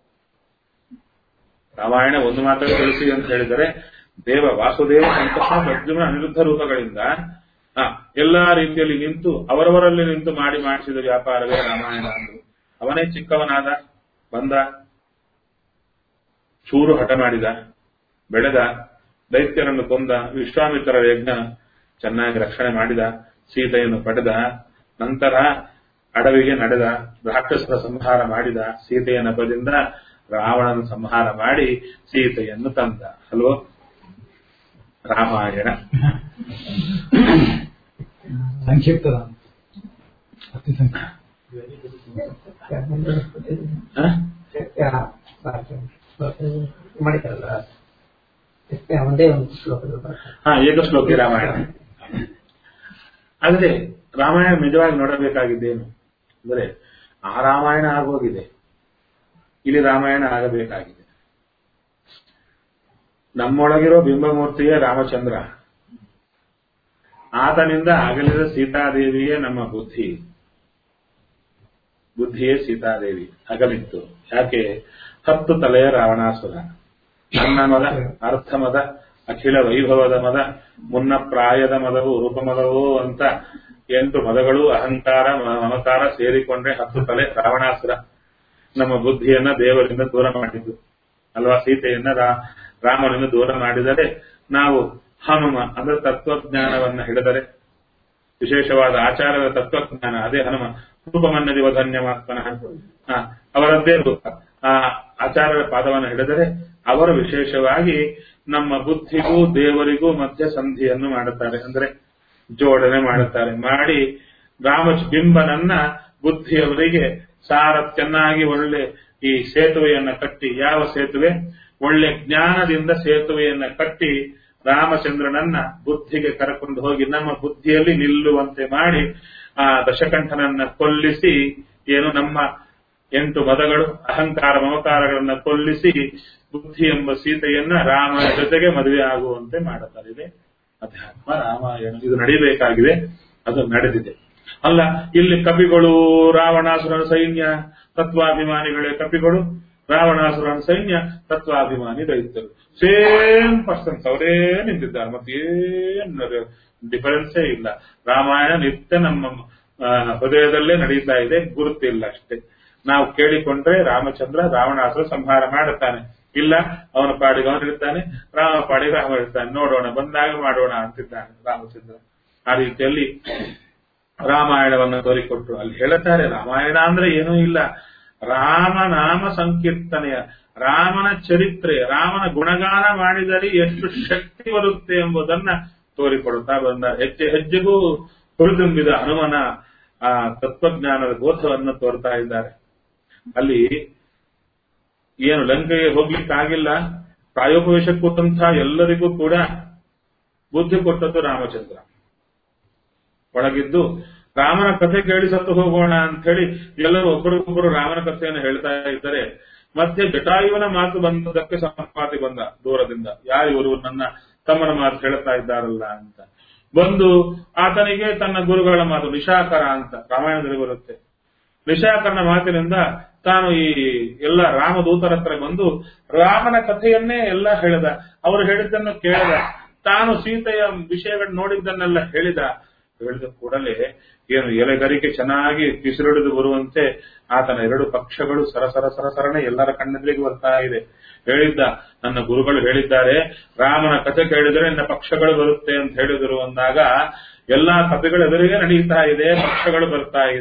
ರಾಮಾಯಣ ಒಂದು ಮಾತ್ರ ತಿಳಿಸಿ ಅಂತ ಹೇಳಿದರೆ ದೇವ ವಾಸುದೇವ ಸಂಕರ್ಷಣ ಪ್ರದ್ಯುಮ್ನ ಅನಿರುದ್ಧ ರೂಪಗಳಿಂದ ಆ, ಎಲ್ಲಾ ರೀತಿಯಲ್ಲಿ ನಿಂತು ಅವರವರಲ್ಲಿ ನಿಂತು ಮಾಡಿ ಮಾಡಿಸಿದ ವ್ಯಾಪಾರವೇ ರಾಮಾಯಣ ಅಂದ್ರು ಅವನೇ ಚಿಕ್ಕವನಾದ ಬಂದ ಚೂರು ಹಠ ಮಾಡಿದ ಬೆಳೆದ ದೈತ್ಯರನ್ನು ಕೊಂದ ವಿಶ್ವಾಮಿತ್ರರ ಯಜ್ಞ ಚೆನ್ನಾಗಿ ರಕ್ಷಣೆ ಮಾಡಿದ ಸೀತೆಯನ್ನು ಪಡೆದ ನಂತರ ಅಡವಿಗೆ ನಡೆದ ರಾಕ್ಷಸರ ಸಂಹಾರ ಮಾಡಿದ ಸೀತೆಯ ನೆಪದಿಂದ ರಾವಣನ ಸಂಹಾರ ಮಾಡಿ ಸೀತೆಯನ್ನು ತಂದ ಅಲ್ವೋ ರಾಮಾಯಣ ಸಂಕ್ಷಿಪ್ತ ಅತಿ ಸಂಕ್ಷಿಪ್ತ ಹ? ಮಾಡಿತಾರಲ್ಲ ಎಷ್ಟೇ ಒಂದೇ ಒಂದು ಶ್ಲೋಕದಲ್ಲಿ ಬರ್ತದೆ ಹಾ ಏಕಶ್ಲೋಕಿ ರಾಮಾಯಣ ಆದರೆ ರಾಮಾಯಣ ನಿಜವಾಗಿ ನೋಡಬೇಕಾಗಿದ್ದೇನು ಅಂದ್ರೆ ಆ ರಾಮಾಯಣ ಆಗೋಗಿದೆ ಇಲ್ಲಿ ರಾಮಾಯಣ ಆಗಬೇಕಾಗಿದೆ ನಮ್ಮೊಳಗಿರೋ ಬಿಂಬಮೂರ್ತಿಯೇ ರಾಮಚಂದ್ರ ಆತನಿಂದ ಅಗಲಿದ ಸೀತಾದೇವಿಯೇ ನಮ್ಮ ಬುದ್ಧಿ ಬುದ್ಧಿಯೇ ಸೀತಾದೇವಿ ಅಗಲಿತ್ತು ಯಾಕೆ ಹತ್ತು ತಲೆಯ ರಾವಣಾಸುರ ನನ್ನ ಮದ ಅರ್ಥ ಮದ ಅಖಿಲ ವೈಭವದ ಮದ ಮುನ್ನ ಪ್ರಾಯದ ಮದವು ರೂಪಮದವು ಅಂತ ಎಂಟು ಮದಗಳು ಅಹಂಕಾರ ಮ- ಮಮಕಾರ ಸೇರಿಕೊಂಡ್ರೆ ಹತ್ತು ತಲೆ ರಾವಣಾಸುರ ನಮ್ಮ ಬುದ್ಧಿಯನ್ನ ದೇವರಿಂದ ದೂರ ಮಾಡಿದ್ದು ಅಲ್ವಾ ಸೀತೆಯನ್ನ ರಾ- ರಾಮನಿಂದ ದೂರ ಮಾಡಿದರೆ ನಾವು ಹನುಮ ಅಂದ್ರೆ ತತ್ವಜ್ಞಾನವನ್ನ ಹಿಡಿದರೆ ವಿಶೇಷವಾದ ಆಚಾರದ ತತ್ವಜ್ಞಾನ ಅದೇ ಹನುಮ ರೂಪಮನ್ನದಿವ ಧನ್ಯಮಾತ್ಮನಃ ಆ, ಅವರದ್ದೇ ರೂಪ ಆ ಆಚಾರ್ಯರ ಪಾದವನ್ನು ಹಿಡಿದರೆ ಅವರು ವಿಶೇಷವಾಗಿ ನಮ್ಮ ಬುದ್ಧಿಗೂ ದೇವರಿಗೂ ಮಧ್ಯ ಸಂಧಿಯನ್ನು ಮಾಡುತ್ತಾರೆ ಅಂದ್ರೆ ಜೋಡಣೆ ಮಾಡುತ್ತಾರೆ ಮಾಡಿ ರಾಮ ಬಿಂಬನನ್ನ ಬುದ್ಧಿಯವರಿಗೆ ಸಾರ ಚೆನ್ನಾಗಿ ಒಳ್ಳೆ ಈ ಸೇತುವೆಯನ್ನ ಕಟ್ಟಿ ಯಾವ ಸೇತುವೆ ಒಳ್ಳೆ ಜ್ಞಾನದಿಂದ ಸೇತುವೆಯನ್ನ ಕಟ್ಟಿ ರಾಮಚಂದ್ರನನ್ನ ಬುದ್ಧಿಗೆ ಕರಕೊಂಡು ಹೋಗಿ ನಮ್ಮ ಬುದ್ಧಿಯಲ್ಲಿ ನಿಲ್ಲುವಂತೆ ಮಾಡಿ ಆ ದಶಕಂಠನನ್ನ ಕೊಲ್ಲಿಸಿ ಏನು ನಮ್ಮ ಎಂಟು ಮದಗಳು ಅಹಂಕಾರ ಮಮಕಾರಗಳನ್ನ ಕೊಲ್ಲಿಸಿ ಬುದ್ಧಿ ಎಂಬ ಸೀತೆಯನ್ನ ರಾಮನ ಜೊತೆಗೆ ಮದುವೆ ಆಗುವಂತೆ ಮಾಡುತ್ತಾರೆ ಇದೆ ಅಧ್ಯಾತ್ಮ ರಾಮಾಯಣ ಇದು ನಡೀಬೇಕಾಗಿದೆ ಅದು ನಡೆದಿದೆ ಅಲ್ಲ ಇಲ್ಲಿ ಕಪಿಗಳು ರಾವಣಾಸುರನ ಸೈನ್ಯ ತತ್ವಾಭಿಮಾನಿಗಳೇ ಕಪಿಗಳು ರಾವಣಾಸುರನ ಸೈನ್ಯ ತತ್ವಾಭಿಮಾನಿ ದೈತ್ಯರು ಸೇಮ್ ಪರ್ಸನ್ಸ್ ಅವರೇ ನಿಂತಿದ್ದಾರೆ ಮತ್ತೆ ಏನು ಡಿಫರೆನ್ಸೇ ಇಲ್ಲ ರಾಮಾಯಣ ನಿತ್ಯ ನಮ್ಮ ಆ, ಹೃದಯದಲ್ಲೇ ನಡೀತಾ ಇದೆ ಗುರುತಿಲ್ಲ ಅಷ್ಟೇ ನಾವು ಕೇಳಿಕೊಂಡ್ರೆ ರಾಮಚಂದ್ರ ರಾವಣಾಸುರ ಸಂಹಾರ ಮಾಡುತ್ತಾನೆ ಇಲ್ಲ ಅವನ ಪಾಡಿಗೆ ಅವನಿರ್ತಾನೆ ರಾಮ ಪಾಡಿಗೆ ರಾಮ ಇರ್ತಾನೆ ನೋಡೋಣ ಬಂದಾಗ ಮಾಡೋಣ ಅಂತಿದ್ದಾನೆ ರಾಮಚಂದ್ರ ಆ ರೀತಿಯಲ್ಲಿ ರಾಮಾಯಣವನ್ನು ತೋರಿಕೊಟ್ರು ಅಲ್ಲಿ ಹೇಳುತ್ತಾರೆ ರಾಮಾಯಣ ಅಂದ್ರೆ ಏನೂ ಇಲ್ಲ ರಾಮನಾಮ ಸಂಕೀರ್ತನೆಯ ರಾಮನ ಚರಿತ್ರೆ ರಾಮನ ಗುಣಗಾನ ಮಾಡಿದರೆ ಎಷ್ಟು ಶಕ್ತಿ ಬರುತ್ತೆ ಎಂಬುದನ್ನ ತೋರಿಕೊಡುತ್ತಾ ಬಂದ ಹೆಜ್ಜೆ ಹೆಜ್ಜೆಗೂ ಹುರಿದುಂಬಿದ ಹನುಮನ ಆ ತತ್ವಜ್ಞಾನದ ಬೋಧವನ್ನು ತೋರ್ತಾ ಇದ್ದಾರೆ ಅಲ್ಲಿ ಏನು ಲಂಕೆಗೆ ಹೋಗ್ಲಿಕ್ಕಾಗಿಲ್ಲ ಪ್ರಾಯೋಪವೇಶಕ್ಕೆ ಕೂತಂತಹ ಎಲ್ಲರಿಗೂ ಕೂಡ ಬುದ್ಧಿ ಕೊಟ್ಟದ್ದು ರಾಮಚಂದ್ರ ಒಳಗಿದ್ದು ರಾಮನ ಕಥೆ ಕೇಳಿ ಸತ್ತು ಹೋಗೋಣ ಅಂತ ಹೇಳಿ ಎಲ್ಲರೂ ಒಬ್ಬರಿಗೊಬ್ಬರು ರಾಮನ ಕಥೆಯನ್ನು ಹೇಳ್ತಾ ಇದ್ದರೆ ಮತ್ತೆ ಜಟಾಯುವನ ಮಾತು ಬಂದದಕ್ಕೆ ಸಂಪಾತಿ ಬಂದ ದೂರದಿಂದ ಯಾರು ಇವರು ನನ್ನ ತಮ್ಮನ ಮಾತು ಹೇಳ್ತಾ ಇದ್ದಾರಲ್ಲ ಅಂತ ಬಂದು ಆತನಿಗೆ ತನ್ನ ಗುರುಗಳ ಮಾತು ನಿಶಾಕರ ಅಂತ ರಾಮಾಯಣದಲ್ಲಿ ಬರುತ್ತೆ ನಿಶಾಕರನ ಮಾತಿನಿಂದ ತಾನು ಈ ಎಲ್ಲ ರಾಮದೂತರ ಹತ್ರ ಬಂದು ರಾಮನ ಕಥೆಯನ್ನೇ ಎಲ್ಲ ಹೇಳಿದ ಅವರು ಹೇಳಿದ್ದನ್ನು ಕೇಳಿದ ತಾನು ಸೀತೆಯ ವಿಷಯಗಳು ನೋಡಿದ್ದನ್ನೆಲ್ಲ ಹೇಳಿದ ಹೇಳಿದ ಕೂಡಲೇ ಏನು ಎಲೆಗರಿಕೆ ಚೆನ್ನಾಗಿ ಕಿಸಿರಿಡಿದು ಬರುವಂತೆ ಆತನ ಎರಡು ಪಕ್ಷಗಳು ಸರಸರ ಸರಸರನೆ ಎಲ್ಲರ ಕಣ್ಣೆದುರಿಗೆ ಬರ್ತಾ ಇದೆ ಹೇಳಿದ್ದ ನನ್ನ ಗುರುಗಳು ಹೇಳಿದ್ದಾರೆ ರಾಮನ ಕಥೆ ಕೇಳಿದರೆ ನನ್ನ ಪಕ್ಷಗಳು ಬರುತ್ತೆ ಅಂತ ಹೇಳಿದರು ಅಂದಾಗ ಎಲ್ಲಾ ಕಥೆಗಳ ಎದುರಿಗೆ ನಡೀತಾ ಇದೆ ಪಕ್ಷಗಳು ಬರ್ತಾ ಇದೆ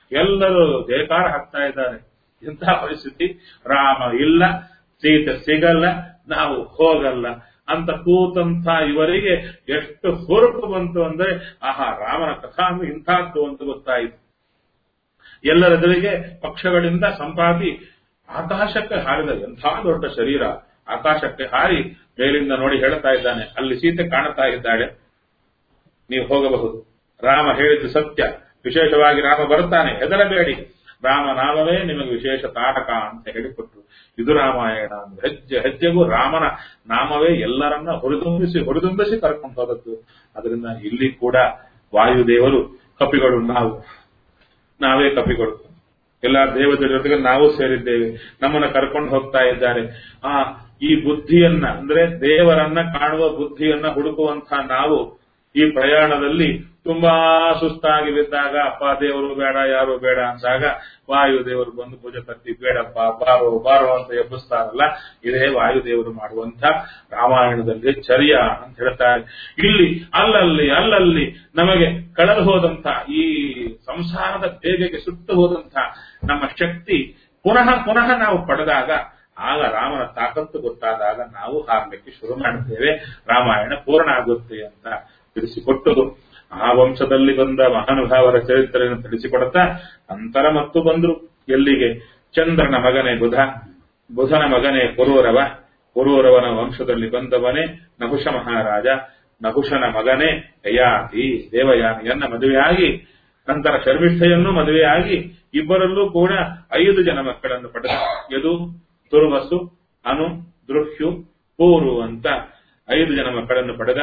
ಎಲ್ಲರೂ ಜಯಕಾರ ಹಾಕ್ತಾ ಇದ್ದಾರೆ ಇಂತಹ ಪರಿಸ್ಥಿತಿ ರಾಮ ಇಲ್ಲ ಸೀತೆ ಸಿಗಲ್ಲ ನಾವು ಹೋಗಲ್ಲ ಅಂತ ಕೂತಂತ ಇವರಿಗೆ ಎಷ್ಟು ಹುರುಪು ಬಂತು ಅಂದ್ರೆ ಆಹಾ ರಾಮನ ಕಥಾ ಅಂದ್ರೆ ಇಂಥದ್ದು ಅಂತ ಗೊತ್ತಾಯಿತು ಎಲ್ಲರೆದುರಿಗೆ ಪಕ್ಷಗಳಿಂದ ಸಂಪಾದಿ ಆಕಾಶಕ್ಕೆ ಹಾರಿದ ಎಂಥ ದೊಡ್ಡ ಶರೀರ ಆಕಾಶಕ್ಕೆ ಹಾರಿ ಮೇಲಿಂದ ನೋಡಿ ಹೇಳ್ತಾ ಇದ್ದಾನೆ ಅಲ್ಲಿ ಸೀತೆ ಕಾಣುತ್ತಾ ಇದ್ದಾಳೆ ನೀವು ಹೋಗಬಹುದು ರಾಮ ಹೇಳಿದ್ದು ಸತ್ಯ ವಿಶೇಷವಾಗಿ ರಾಮ ಬರ್ತಾನೆ ಹೆದರಬೇಡಿ ರಾಮ ನಾಮವೇ ನಿಮಗೆ ವಿಶೇಷ ತಾರಕ ಅಂತ ಹೇಳಿಕೊಟ್ರು ಇದು ರಾಮಾಯಣ ಅಂದ್ರೆ ಹೆಜ್ಜೆ ಹೆಜ್ಜೆಗೂ ರಾಮನ ನಾಮವೇ ಎಲ್ಲರನ್ನ ಹುರಿದುಂಬಿಸಿ ಹುರಿದುಂಬಿಸಿ ಕರ್ಕೊಂಡು ಹೋದದ್ದು ಅದರಿಂದ ಇಲ್ಲಿ ಕೂಡ ವಾಯುದೇವರು ಕಪಿಗಳು ನಾವು ನಾವೇ ಕಪಿಗಳು ಎಲ್ಲ ದೇವರ ಜೊತೆಗೆ ನಾವು ಸೇರಿದ್ದೇವೆ ನಮ್ಮನ್ನ ಕರ್ಕೊಂಡು ಹೋಗ್ತಾ ಇದ್ದಾರೆ ಆ ಈ ಬುದ್ಧಿಯನ್ನ ಅಂದ್ರೆ ದೇವರನ್ನ ಕಾಣುವ ಬುದ್ಧಿಯನ್ನ ಹುಡುಕುವಂತಹ ನಾವು ಈ ಪ್ರಯಾಣದಲ್ಲಿ ತುಂಬಾ ಸುಸ್ತಾಗಿ ಬಿದ್ದಾಗ ಅಪ್ಪ ದೇವರು ಬೇಡ ಯಾರು ಬೇಡ ಅಂದಾಗ ವಾಯುದೇವರು ಬಂದು ಭುಜ ತಟ್ಟಿ ಬೇಡಪ್ಪ ಬಾರೋ ಬಾರೋ ಅಂತ ಎಬ್ಬಿಸ್ತಾರಲ್ಲ ಇದೇ ವಾಯುದೇವರು ಮಾಡುವಂತ ರಾಮಾಯಣದಲ್ಲಿ ಚರ್ಯ ಅಂತ ಹೇಳ್ತಾರೆ ಇಲ್ಲಿ ಅಲ್ಲಲ್ಲಿ ಅಲ್ಲಲ್ಲಿ ನಮಗೆ ಕಳೆದು ಹೋದಂತ ಈ ಸಂಸಾರದ ಬೇಗೆಗೆ ಸುಟ್ಟು ಹೋದಂತ ನಮ್ಮ ಶಕ್ತಿ ಪುನಃ ಪುನಃ ನಾವು ಪಡೆದಾಗ ಆಗ ರಾಮನ ತಾಕತ್ತು ಗೊತ್ತಾದಾಗ ನಾವು ಹಾರಲಿಕ್ಕೆ ಶುರು ಮಾಡುತ್ತೇವೆ ರಾಮಾಯಣ ಪೂರ್ಣ ಆಗುತ್ತೆ ಅಂತ ತಿಳಿಸಿಕೊಟ್ಟದು ಆ ವಂಶದಲ್ಲಿ ಬಂದ ಮಹಾನುಭಾವರ ಚರಿತ್ರೆಯನ್ನು ತಿಳಿಸಿಕೊಡುತ್ತಾ ನಂತರ ಮತ್ತು ಬಂದ್ರು ಎಲ್ಲಿಗೆ ಚಂದ್ರನ ಮಗನೇ ಬುಧ ಬುಧನ ಮಗನೇ ಪುರೂರವ ಪುರೂರವನ ವಂಶದಲ್ಲಿ ಬಂದವನೇ ನಹುಷ ಮಹಾರಾಜ ನಹುಷನ ಮಗನೇ ಯಯಾತಿ ದೇವಯಾನಿಯನ್ನ ಮದುವೆಯಾಗಿ ನಂತರ ಶರ್ಮಿಷ್ಠೆಯನ್ನು ಮದುವೆಯಾಗಿ ಇಬ್ಬರಲ್ಲೂ ಕೂಡ ಐದು ಜನ ಮಕ್ಕಳನ್ನು ಪಡೆದ ಯದು ತುರ್ವಸು ಅನು ದೃಹ್ಯು ಪೂರು ಅಂತ ಐದು ಜನ ಮಕ್ಕಳನ್ನು ಪಡೆದ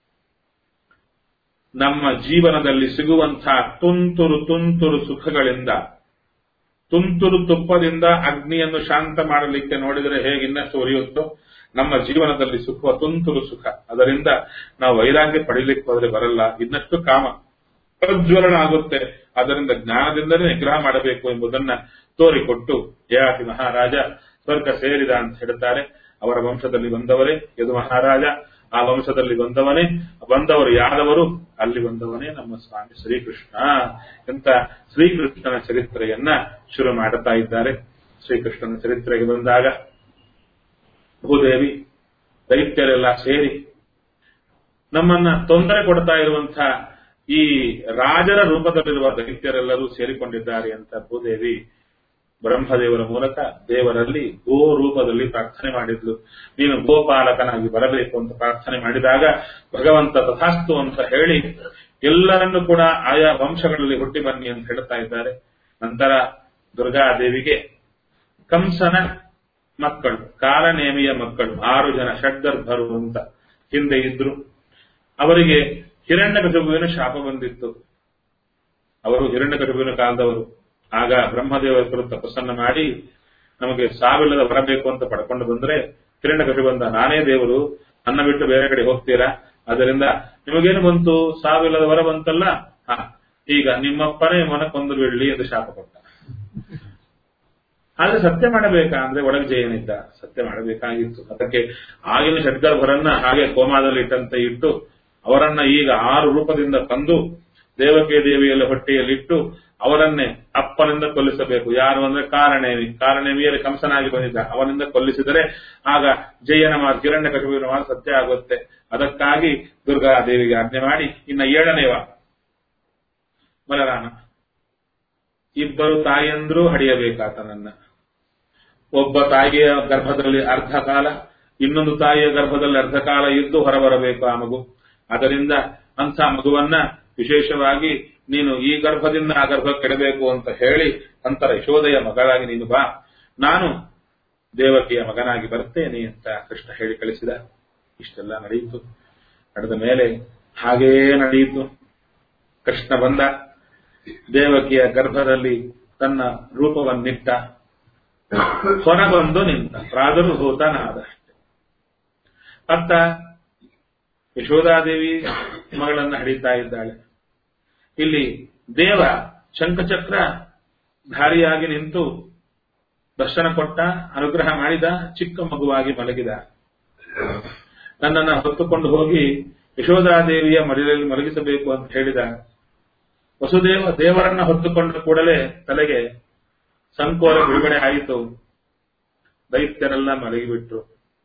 ನಮ್ಮ ಜೀವನದಲ್ಲಿ ಸಿಗುವಂತಹ ತುಂತುರು ತುಂತುರು ಸುಖಗಳಿಂದ ತುಂತುರು ತುಪ್ಪದಿಂದ ಅಗ್ನಿಯನ್ನು ಶಾಂತ ಮಾಡಲಿಕ್ಕೆ ನೋಡಿದರೆ ಹೇಗೆ ಇನ್ನಷ್ಟು ಉರಿಯುತ್ತೋ ನಮ್ಮ ಜೀವನದಲ್ಲಿ ಸುಖ ತುಂತುರು ಸುಖ ಅದರಿಂದ ನಾವು ವೈರಾಗ್ಯ ಪಡಿಲಿಕ್ಕೆ ಹೋದ್ರೆ ಬರಲ್ಲ ಇನ್ನಷ್ಟು ಕಾಮ ಪ್ರಜ್ವಲನ ಆಗುತ್ತೆ ಅದರಿಂದ ಜ್ಞಾನದಿಂದಲೇ ನಿಗ್ರಹ ಮಾಡಬೇಕು ಎಂಬುದನ್ನ ತೋರಿಕೊಟ್ಟು ಯಯಾತಿ ಮಹಾರಾಜ ಸ್ವರ್ಗ ಸೇರಿದ ಅಂತ ಹೇಳ್ತಾರೆ ಅವರ ವಂಶದಲ್ಲಿ ಬಂದವರೇ ಯದು ಮಹಾರಾಜ ಆ ವಂಶದಲ್ಲಿ ಬಂದವನೇ ಬಂದವರು ಯಾದವರು ಅಲ್ಲಿ ಬಂದವನೇ ನಮ್ಮ ಸ್ವಾಮಿ ಶ್ರೀಕೃಷ್ಣ ಅಂತ ಶ್ರೀಕೃಷ್ಣನ ಚರಿತ್ರೆಯನ್ನ ಶುರು ಮಾಡುತ್ತಾ ಇದ್ದಾರೆ ಶ್ರೀಕೃಷ್ಣನ ಚರಿತ್ರೆಗೆ ಬಂದಾಗ ಭೂದೇವಿ ದೈತ್ಯರೆಲ್ಲ ಸೇರಿ ನಮ್ಮನ್ನ ತೊಂದರೆ ಕೊಡ್ತಾ ಇರುವಂತಹ ಈ ರಾಜರ ರೂಪದಲ್ಲಿರುವ ದೈತ್ಯರೆಲ್ಲರೂ ಸೇರಿಕೊಂಡಿದ್ದಾರೆ ಅಂತ ಭೂದೇವಿ ಬ್ರಹ್ಮದೇವರ ಮೂಲಕ ದೇವರಲ್ಲಿ ಗೋ ರೂಪದಲ್ಲಿ ಪ್ರಾರ್ಥನೆ ಮಾಡಿದ್ಲು ನೀನು ಗೋಪಾಲಕನಾಗಿ ಬರಬೇಕು ಅಂತ ಪ್ರಾರ್ಥನೆ ಮಾಡಿದಾಗ ಭಗವಂತ ತಥಾಸ್ತು ಅಂತ ಹೇಳಿ ಎಲ್ಲರನ್ನು ಕೂಡ ಆಯಾ ವಂಶಗಳಲ್ಲಿ ಹುಟ್ಟಿ ಬನ್ನಿ ಅಂತ ಹೇಳ್ತಾ ಇದ್ದಾರೆ ನಂತರ ದುರ್ಗಾದೇವಿಗೆ ಕಂಸನ ಮಕ್ಕಳು ಕಾಲನೇಮಿಯ ಮಕ್ಕಳು ಆರು ಜನ ಷಡ್ಗರ್ಭರು ಅಂತ ಹಿಂದೆ ಇದ್ರು ಅವರಿಗೆ ಹಿರಣ್ಯಕಶುಬುವಿನ ಶಾಪ ಬಂದಿತ್ತು ಅವರು ಹಿರಣ್ಯಕಶುಬುವಿನ ಕಾಲದವರು ಆಗ ಬ್ರಹ್ಮದೇವರ ಕುರಿತು ತಪಸ್ಸನ್ನ ಮಾಡಿ ನಮಗೆ ಸಾವಿಲ್ಲದ ಬರಬೇಕು ಅಂತ ಪಡ್ಕೊಂಡು ಬಂದ್ರೆ ಹಿರಣ್ಯಕಶು ಬಂದ ನಾನೇ ದೇವರು ನನ್ನ ಬಿಟ್ಟು ಬೇರೆ ಕಡೆ ಹೋಗ್ತೀರಾ ಅದರಿಂದ ನಿಮಗೇನು ಬಂತು ಸಾವಿಲ್ಲದ ವರ ಬಂತಲ್ಲ ಹ ಈಗ ನಿಮ್ಮಪ್ಪನೇ ಮನ ಕೊಂದು ಬಿಡ್ಲಿ ಎಂದು ಶಾಪ ಕೊಟ್ಟ ಆದ್ರೆ ಸತ್ಯ ಮಾಡಬೇಕಾ ಅಂದ್ರೆ ಒಳಗೆ ಜಯನಿದ್ದ ಸತ್ಯ ಮಾಡಬೇಕಾಗಿತ್ತು ಅದಕ್ಕೆ ಆಗಿನ ಷಡ್ಗರ್ಭರನ್ನ ಹಾಗೆ ಕೋಮಾದಲ್ಲಿ ಇಟ್ಟಂತೆ ಇಟ್ಟು ಅವರನ್ನ ಈಗ ಆರು ರೂಪದಿಂದ ತಂದು ದೇವಕಿ ದೇವಿಯಲ್ಲಿ ಹೊಟ್ಟೆಯಲ್ಲಿಟ್ಟು ಅವರನ್ನೇ ಅಪ್ಪನಿಂದ ಕೊಲ್ಲಿಸಬೇಕು ಯಾರು ಅಂದ್ರೆ ಕಾರಣೇವಿ ಕಾರಣೇವಿಯಲ್ಲಿ ಕಂಸನಾಗಿ ಬಂದಿದ್ದ ಅವನಿಂದ ಕೊಲ್ಲಿಸಿದರೆ ಆಗ ಜಯನ ಮಾತು ಕಿರಣ್ಯ ಕಶುವಿನ ಮಾತು ಸತ್ಯ ಆಗುತ್ತೆ ಅದಕ್ಕಾಗಿ ದುರ್ಗಾ ದೇವಿಗೆ ಆಜ್ಞೆ ಮಾಡಿ ಇನ್ನ ಏಳನೇವ ಬಲರಾಮ ಇಬ್ಬರು ತಾಯಿಯಂದ್ರೂ ಹಡಿಯಬೇಕಾತನನ್ನ ಒಬ್ಬ ತಾಯಿಯ ಗರ್ಭದಲ್ಲಿ ಅರ್ಧ ಕಾಲ ಇನ್ನೊಂದು ತಾಯಿಯ ಗರ್ಭದಲ್ಲಿ ಅರ್ಧ ಕಾಲ ಇದ್ದು ಹೊರಬರಬೇಕು ಆ ಮಗು ಅದರಿಂದ ಅಂಥ ಮಗುವನ್ನ ವಿಶೇಷವಾಗಿ ನೀನು ಈ ಗರ್ಭದಿಂದ ಆ ಗರ್ಭ ಕೆಡಬೇಕು ಅಂತ ಹೇಳಿ ನಂತರ ಯಶೋದಯ ಮಗಳಾಗಿ ನೀನು ಬಾ ನಾನು ದೇವಕಿಯ ಮಗನಾಗಿ ಬರ್ತೇನೆ ಅಂತ ಕೃಷ್ಣ ಹೇಳಿ ಕಳಿಸಿದ ಇಷ್ಟೆಲ್ಲ ನಡೆಯಿತು ನಡೆದ ಮೇಲೆ ಹಾಗೇ ನಡೆಯಿತು ಕೃಷ್ಣ ಬಂದ ದೇವಕಿಯ ಗರ್ಭದಲ್ಲಿ ತನ್ನ ರೂಪವನ್ನಿಟ್ಟ ಹೊರಬಂದು ನಿಂತ ಪ್ರಾದುರ್ಭೂತನಾದ ಅತ್ತ ಯಶೋಧಾದೇವಿ ಮಗಳನ್ನ ಹಡಿತಾ ಇದ್ದಾಳೆ ಇಲ್ಲಿ ದೇವ ಶಂಖಚಕ್ರ ಧಾರಿಯಾಗಿ ನಿಂತು ದರ್ಶನ ಕೊಟ್ಟ ಅನುಗ್ರಹ ಮಾಡಿದ ಚಿಕ್ಕ ಮಗುವಾಗಿ ಮಲಗಿದ ನನ್ನನ್ನ ಹೊತ್ತುಕೊಂಡು ಹೋಗಿ ಯಶೋಧಾದೇವಿಯ ಮಡಿಲಲ್ಲಿ ಮಲಗಿಸಬೇಕು ಅಂತ ಹೇಳಿದ ವಸುದೇವ ದೇವರನ್ನ ಹೊತ್ತುಕೊಂಡ ಕೂಡಲೇ ತಲೆಗೆ ಸಂಕೋಲ ಬಿಡುಗಡೆ ಆಯಿತು ದೈತ್ಯರೆಲ್ಲ ಮಲಗಿಬಿಟ್ರು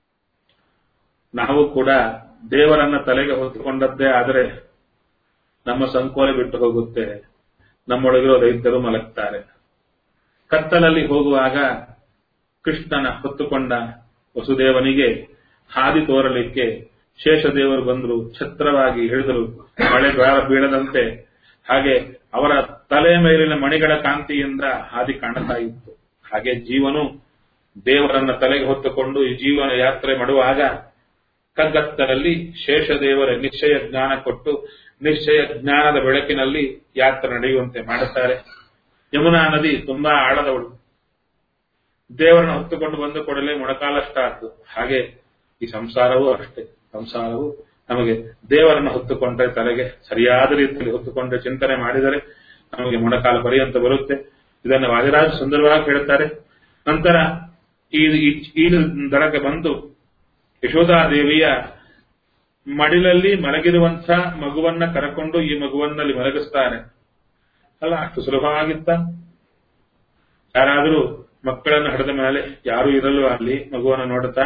ನಾವು ಕೂಡ ದೇವರನ್ನ ತಲೆಗೆ ಹೊತ್ತುಕೊಂಡದ್ದೇ ಆದರೆ ನಮ್ಮ ಸಂಕೋಲೆ ಬಿಟ್ಟು ಹೋಗುತ್ತೆ ನಮ್ಮೊಳಗಿರೋ ದೈತ್ಯರು ಮಲಗ್ತಾರೆ ಕತ್ತಲಲ್ಲಿ ಹೋಗುವಾಗ ಕೃಷ್ಣನ ಹೊತ್ತುಕೊಂಡ ವಸುದೇವನಿಗೆ ಹಾದಿ ತೋರಲಿಕ್ಕೆ ಶೇಷದೇವರು ಬಂದರು ಛತ್ರವಾಗಿ ಹಿಡಿದರು ಮಳೆ ಗಾಳ ಬೀಳದಂತೆ ಹಾಗೆ ಅವರ ತಲೆಯ ಮೇಲಿನ ಮಣಿಗಳ ಕಾಂತಿಯಿಂದ ಹಾದಿ ಕಾಣುತ್ತಾ ಇತ್ತು ಹಾಗೆ ಜೀವನು ದೇವರನ್ನ ತಲೆಗೆ ಹೊತ್ತುಕೊಂಡು ಈ ಜೀವನ ಯಾತ್ರೆ ಮಾಡುವಾಗ ಕಗ್ಗತ್ತರಲ್ಲಿ ಶೇಷದೇವರ ನಿಶ್ಚಯ ಜ್ಞಾನ ಕೊಟ್ಟು ನಿಶ್ಚಯ ಜ್ಞಾನದ ಬೆಳಕಿನಲ್ಲಿ ಯಾತ್ರೆ ನಡೆಯುವಂತೆ ಮಾಡುತ್ತಾರೆ ಯಮುನಾ ನದಿ ತುಂಬಾ ಆಳದವಳು ದೇವರನ್ನ ಹೊತ್ತುಕೊಂಡು ಬಂದ ಕೂಡಲೇ ಮೊಣಕಾಲಷ್ಟಾದ್ದು ಹಾಗೆ ಈ ಸಂಸಾರವೂ ಅಷ್ಟೇ ಸಂಸಾರವು ನಮಗೆ ದೇವರನ್ನ ಹೊತ್ತುಕೊಂಡ್ರೆ ತಲೆಗೆ ಸರಿಯಾದ ರೀತಿಯಲ್ಲಿ ಹೊತ್ತುಕೊಂಡ್ರೆ ಚಿಂತನೆ ಮಾಡಿದರೆ ನಮಗೆ ಮೊಣಕಾಲ ಪರ್ಯಂತ ಬರುತ್ತೆ ಇದನ್ನು ವಾದಿರಾಜ ಸುಂದರವಾಗಿ ಹೇಳ್ತಾರೆ ನಂತರ ಈ ಈ- ಈ ದಡಕ್ಕೆ ಬಂದು ಯಶೋಧಾದೇವಿಯ ಮಡಿಲಲ್ಲಿ ಮಲಗಿರುವಂಥ ಮಗುವನ್ನ ಕರಕೊಂಡು ಈ ಮಗುವನ್ನಲ್ಲಿ ಮಲಗಿಸ್ತಾರೆ ಅಲ್ಲ ಅಷ್ಟು ಸುಲಭವಾಗಿತ್ತ ಯಾರಾದರೂ ಮಕ್ಕಳನ್ನು ಹಡೆದ ಮೇಲೆ ಯಾರು ಇರಲ್ವಾ ಅಲ್ಲಿ ಮಗುವನ್ನ ನೋಡುತ್ತಾ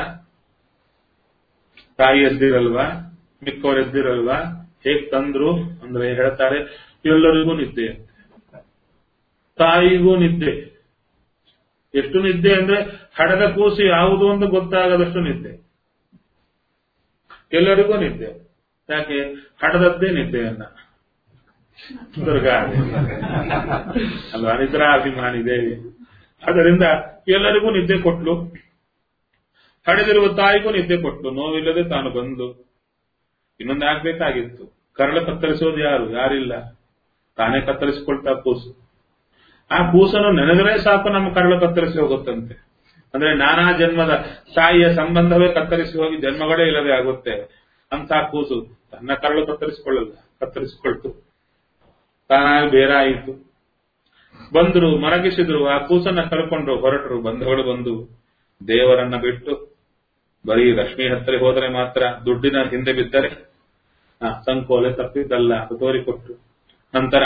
ತಾಯಿ ಎದ್ದಿರಲ್ವಾ ಮಿಕ್ಕವರು ಎದ್ದಿರಲ್ವಾ ಹೇಗ್ ತಂದ್ರು ಅಂದ್ರೆ ಹೇಳ್ತಾರೆ ಎಲ್ಲರಿಗೂ ನಿದ್ದೆ ಅಂತೆ ತಾಯಿಗೂ ನಿದ್ದೆ ಎಷ್ಟು ನಿದ್ದೆ ಅಂದ್ರೆ ಹಡದ ಕೂಸು ಯಾವುದು ಅಂತ ಗೊತ್ತಾಗದಷ್ಟು ನಿದ್ದೆ ಎಲ್ಲರಿಗೂ ನಿದ್ದೆ ಯಾಕೆ ಹಡದದ್ದೇ ನಿದ್ದೆಯನ್ನ ದುರ್ಗಾ ಅಲ್ವಾ ನಿದ್ರಾಭಿಮಾನಿ ದೇವಿ ಅದರಿಂದ ಎಲ್ಲರಿಗೂ ನಿದ್ದೆ ಕೊಟ್ಲು ಹಡೆದಿರುವ ತಾಯಿಗೂ ನಿದ್ದೆ ಕೊಟ್ಲು ನೋವಿಲ್ಲದೆ ತಾನು ಬಂದು ಇನ್ನೊಂದು ಆಗ್ಬೇಕಾಗಿತ್ತು ಕರಳ ಕತ್ತರಿಸೋದು ಯಾರು ಯಾರಿಲ್ಲ ತಾನೇ ಕತ್ತರಿಸಿಕೊಳ್ತಾ ಕೂಸು ಆ ಕೂಸನ್ನು ನೆನೆದರೆ ಸಾಕು ನಮ್ಮ ಕರಳು ಕತ್ತರಿಸಿ ಹೋಗುತ್ತಂತೆ ಅಂದ್ರೆ ನಾನಾ ಜನ್ಮದ ತಾಯಿಯ ಸಂಬಂಧವೇ ಕತ್ತರಿಸಿ ಹೋಗಿ ಜನ್ಮಗಳೇ ಇಲ್ಲದೆ ಆಗುತ್ತೆ ಅಂತ ಕೂಸು ತನ್ನ ಕರಳು ಕತ್ತರಿಸಿಕೊಳ್ಳಲ್ಲ ಕತ್ತರಿಸಿಕೊಳ್ತು ತಾನಾಗಿ ಬೇರಾಯಿತು ಬಂದರು ಮರಗಿಸಿದ್ರು ಆ ಕೂಸನ್ನ ಕಳ್ಕೊಂಡ್ರು ಹೊರಟರು ಬಂಧುಗಳು ಬಂದು ದೇವರನ್ನ ಬಿಟ್ಟು ಬರೀ ಲಕ್ಷ್ಮಿ ಹತ್ತಿರ ಹೋದರೆ ಮಾತ್ರ ದುಡ್ಡಿನ ಹಿಂದೆ ಬಿದ್ದರೆ ಆ, ಸಂಕೋಲೆ ತಪ್ಪಿದ್ದಲ್ಲ ಅದು ತೋರಿಕೊಟ್ರು ನಂತರ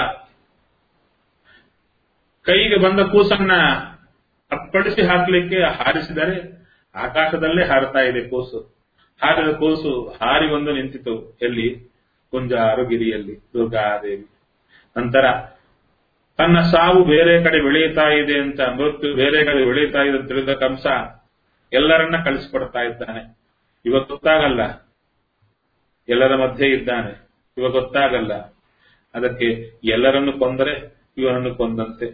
ಕೈಗೆ ಬಂದ ಕೂಸನ್ನ ಅಪ್ಪಳಿಸಿ ಹಾಕ್ಲಿಕ್ಕೆ ಹಾರಿಸಿದರೆ ಆಕಾಶದಲ್ಲೇ ಹಾರುತ್ತಾ ಇದೆ ಕೂಸು ಹಾರಿದ ಕೂಸು ಹಾರಿ ಬಂದು ನಿಂತಿತು ಎಲ್ಲಿ ಕುಂಜಾರುಗಿರಿಯಲ್ಲಿ ದುರ್ಗಾದೇವಿ ನಂತರ ತನ್ನ ಸಾವು ಬೇರೆ ಕಡೆ ಬೆಳೆಯುತ್ತಾ ಇದೆ ಅಂತ ಮೃತ್ಯು ಬೇರೆ ಕಡೆ ಬೆಳೆಯುತ್ತಾ ಇದೆ ಅಂತ ತಿಳಿದ ಕಂಸ ಎಲ್ಲರನ್ನ ಕಳಿಸಿಕೊಡ್ತಾ ಇದ್ದಾನೆ ಇವಾಗ ಗೊತ್ತಾಗಲ್ಲ ಎಲ್ಲರ ಮಧ್ಯೆ ಇದ್ದಾನೆ ಇವಾಗ ಗೊತ್ತಾಗಲ್ಲ ಅದಕ್ಕೆ ಎಲ್ಲರನ್ನು ಕೊಂದರೆ ಇವನನ್ನು ಕೊಂದಂತೆ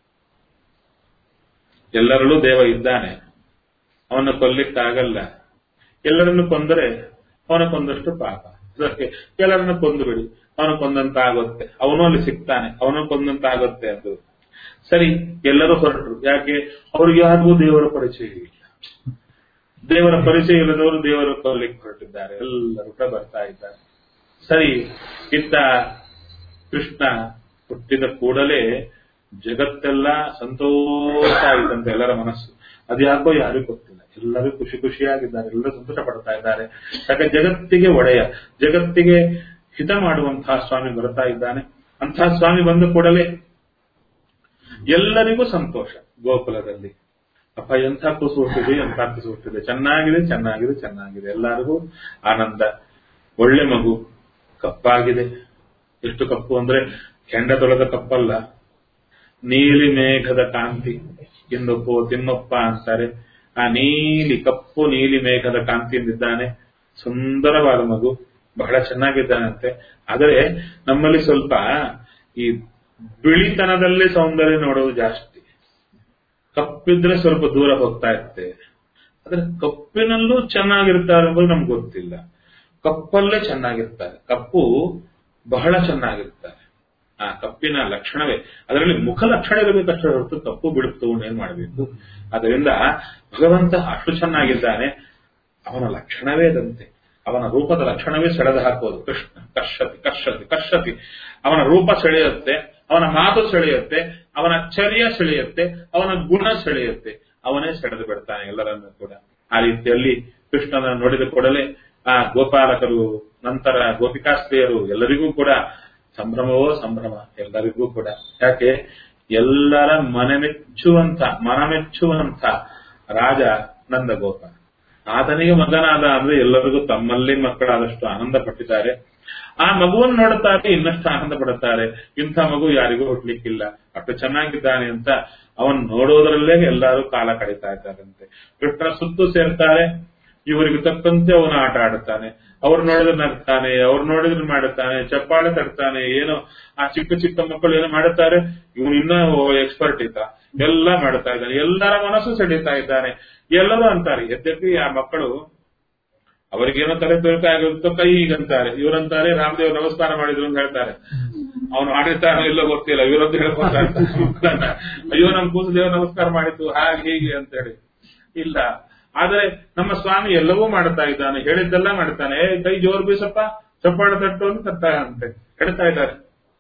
ಎಲ್ಲರಲ್ಲೂ ದೇವ ಇದ್ದಾನೆ ಅವನ ಕೊಲ್ಲಿಕ್ಕಾಗಲ್ಲ ಎಲ್ಲರನ್ನು ಕೊಂದರೆ ಅವನ ಕೊಂದಷ್ಟು ಪಾಪ ಅದಕ್ಕೆ ಎಲ್ಲರನ್ನು ಕೊಂದು ಬಿಡಿ ಅವನು ಕೊಂದಂತ ಆಗುತ್ತೆ ಅವನು ಅಲ್ಲಿ ಸಿಗ್ತಾನೆ ಅವನು ಕೊಂದಂತ ಆಗುತ್ತೆ ಅದು ಸರಿ ಎಲ್ಲರೂ ಹೊರಟರು ಯಾಕೆ ಅವ್ರಿಗೆ ಯಾರಿಗೂ ದೇವರ ಪರಿಚಯ ಇಲ್ಲ ದೇವರ ಪರಿಚಯ ಇಲ್ಲದವರು ದೇವರು ಕೊಲ್ಲಿಕ್ಕೆ ಹೊರಟಿದ್ದಾರೆ ಎಲ್ಲರೂ ಕೂಡ ಬರ್ತಾ ಇದ್ದಾರೆ ಸರಿ ಇತ್ತ ಕೃಷ್ಣ ಹುಟ್ಟಿದ ಕೂಡಲೇ ಜಗತ್ತೆಲ್ಲ ಸಂತೋಷ ಆಯಿತಂತೆ ಎಲ್ಲರ ಮನಸ್ಸು ಅದ್ಯಾಕೋ ಯಾರಿಗೂ ಗೊತ್ತಿಲ್ಲ ಎಲ್ಲರೂ ಖುಷಿ ಖುಷಿಯಾಗಿದ್ದಾರೆ ಎಲ್ಲರೂ ಸಂತೋಷ ಪಡ್ತಾ ಇದ್ದಾರೆ ಯಾಕೆ ಜಗತ್ತಿಗೆ ಒಡೆಯ ಜಗತ್ತಿಗೆ ಹಿತ ಮಾಡುವಂತಹ ಸ್ವಾಮಿ ಬರ್ತಾ ಇದ್ದಾನೆ ಅಂತಹ ಸ್ವಾಮಿ ಬಂದ ಕೂಡಲೇ ಎಲ್ಲರಿಗೂ ಸಂತೋಷ ಗೋಕುಲದಲ್ಲಿ ಅಪ್ಪ ಎಂಥ ಕೂಸು ಹುಟ್ಟಿದೆ ಎಂಥ ಕೂಸು ಹುಟ್ಟಿದೆ ಚೆನ್ನಾಗಿದೆ ಚೆನ್ನಾಗಿದೆ ಚೆನ್ನಾಗಿದೆ ಎಲ್ಲರಿಗೂ ಆನಂದ ಒಳ್ಳೆ ಮಗು ಕಪ್ಪಾಗಿದೆ ಎಷ್ಟು ಕಪ್ಪು ಅಂದ್ರೆ ಕೆಂಡ ತೊಳೆದ ಕಪ್ಪಲ್ಲ ನೀಲಿ ಮೇಘದ ಕಾಂತಿ ಇನ್ನೊಪ್ಪು ತಿಮ್ಮಪ್ಪ ಅಂತಾರೆ ಆ ನೀಲಿ ಕಪ್ಪು ನೀಲಿ ಮೇಘದ ಕಾಂತಿಯಿಂದಿದ್ದಾನೆ ಸುಂದರವಾದ ಮಗು ಬಹಳ ಚೆನ್ನಾಗಿದ್ದಾನಂತೆ ಆದರೆ ನಮ್ಮಲ್ಲಿ ಸ್ವಲ್ಪ ಈ ಬಿಳಿತನದಲ್ಲೇ ಸೌಂದರ್ಯ ನೋಡೋದು ಜಾಸ್ತಿ ಕಪ್ಪಿದ್ರೆ ಸ್ವಲ್ಪ ದೂರ ಹೋಗ್ತಾ ಇರ್ತೇವೆ ಆದ್ರೆ ಕಪ್ಪಿನಲ್ಲೂ ಚೆನ್ನಾಗಿರ್ತಾರೆ ಎಂಬುದು ನಮ್ಗೆ ಗೊತ್ತಿಲ್ಲ ಕಪ್ಪಲ್ಲೇ ಚೆನ್ನಾಗಿರ್ತಾರೆ ಕಪ್ಪು ಬಹಳ ಚೆನ್ನಾಗಿರ್ತಾರೆ ಆ ಕಪ್ಪಿನ ಲಕ್ಷಣವೇ ಅದರಲ್ಲಿ ಮುಖ ಲಕ್ಷಣ ಇರಬೇಕಷ್ಟೇ ಹೊರತು ಕಪ್ಪು ಬಿಡುತ್ತು ಏನ್ ಮಾಡಬೇಕು ಅದರಿಂದ ಭಗವಂತ ಅಷ್ಟು ಚೆನ್ನಾಗಿದ್ದಾನೆ ಅವನ ಲಕ್ಷಣವೇ ದಂತೆ ಅವನ ರೂಪದ ಲಕ್ಷಣವೇ ಸೆಳೆದು ಹಾಕೋದು ಕೃಷ್ಣ ಕರ್ಷತಿ ಕರ್ಷತಿ ಕರ್ಷತಿ ಅವನ ರೂಪ ಸೆಳೆಯುತ್ತೆ ಅವನ ಮಾತು ಸೆಳೆಯುತ್ತೆ ಅವನ ಚರ್ಯ ಸೆಳೆಯುತ್ತೆ ಅವನ ಗುಣ ಸೆಳೆಯುತ್ತೆ ಅವನೇ ಸೆಳೆದು ಬಿಡ್ತಾನೆ ಎಲ್ಲರನ್ನೂ ಕೂಡ ಆ ರೀತಿಯಲ್ಲಿ ಕೃಷ್ಣನ ನೋಡಿದ ಕೂಡಲೇ ಆ ಗೋಪಾಲಕರು ನಂತರ ಗೋಪಿಕಾಸ್ತ್ರೀಯರು ಎಲ್ಲರಿಗೂ ಕೂಡ ಸಂಭ್ರಮವೋ ಸಂಭ್ರಮ ಎಲ್ಲರಿಗೂ ಕೂಡ ಯಾಕೆ ಎಲ್ಲರ ಮನೆ ಮೆಚ್ಚುವಂತ ಮನ ಮೆಚ್ಚುವಂತ ರಾಜ ನಂದಗೋಪ ಆತನಿಗೆ ಮಗನಾದ ಅಂದ್ರೆ ಎಲ್ಲರಿಗೂ ತಮ್ಮಲ್ಲಿ ಮಕ್ಕಳಾದಷ್ಟು ಆನಂದ ಪಟ್ಟಿದ್ದಾರೆ ಆ ಮಗುವನ್ನು ನೋಡುತ್ತಾರೆ ಇನ್ನಷ್ಟು ಆನಂದ ಪಡುತ್ತಾರೆ ಇಂಥ ಮಗು ಯಾರಿಗೂ ಹುಟ್ಲಿಕ್ಕಿಲ್ಲ ಅಷ್ಟು ಚೆನ್ನಾಗಿದ್ದಾನೆ ಅಂತ ಅವನ್ ನೋಡೋದ್ರಲ್ಲೇ ಎಲ್ಲರೂ ಕಾಲ ಕಳೀತಾ ಇದ್ದಾರಂತೆ ಕೃಷ್ಣನ ಸುತ್ತು ಸೇರ್ತಾರೆ ಇವರಿಗೆ ತಕ್ಕಂತೆ ಅವನು ಆಟ ಆಡುತ್ತಾನೆ ಅವ್ರು ನೋಡಿದ್ರೆ ನಗ್ತಾನೆ ಅವ್ರು ನೋಡಿದ್ರೆ ಮಾಡುತ್ತಾನೆ ಚಪ್ಪಾಳೆ ತಡ್ತಾನೆ ಏನೋ ಆ ಚಿಕ್ಕ ಚಿಕ್ಕ ಮಕ್ಕಳು ಏನೋ ಮಾಡುತ್ತಾರೆ ಇವನು ಇನ್ನೂ ಎಕ್ಸ್ಪರ್ಟ್ ಇದ್ದ ಎಲ್ಲ ಮಾಡುತ್ತಾ ಇದ್ದಾನೆ ಎಲ್ಲರ ಮನಸ್ಸು ಸೆಳೀತಾ ಇದ್ದಾನೆ ಎಲ್ಲರೂ ಅಂತಾರೆ ಯದ್ಯಪಿ ಆ ಮಕ್ಕಳು ಅವರಿಗೇನೋ ತಲೆ ಆಗಿರುತ್ತೋ ಕೈ ಹೀಗಂತಾರೆ ಇವರಂತಾರೆ ರಾಮದೇವ್ ನಮಸ್ಕಾರ ಮಾಡಿದ್ರು ಅಂತ ಹೇಳ್ತಾರೆ ಅವನು ಆಡಿರ್ತಾನೋ ಇಲ್ಲೋ ಗೊತ್ತಿಲ್ಲ ಇವರದ್ದು ಹೇಳ್ಕೊತಾ ಇರ್ತಾನೆ ಅಯ್ಯೋ ನಮ್ ಕೂಸು ದೇವ ನಮಸ್ಕಾರ ಮಾಡಿತ್ತು ಹಾಗೆ ಹೀಗೆ ಅಂತೇಳಿ ಇಲ್ಲ ಆದ್ರೆ ನಮ್ಮ ಸ್ವಾಮಿ ಎಲ್ಲವೂ ಮಾಡ್ತಾ ಇದ್ದಾನೆ ಹೇಳಿದ್ದೆಲ್ಲ ಮಾಡ್ತಾನೆ ಏ ಕೈ ಜೋರ್ ಬೀಸಪ್ಪ ಚಪ್ಪಾಳೆ ತಟ್ಟು ಅಂತ ತರ್ತಾ ಅಂತೆ ಹೇಳ್ತಾ ಇದ್ದಾರೆ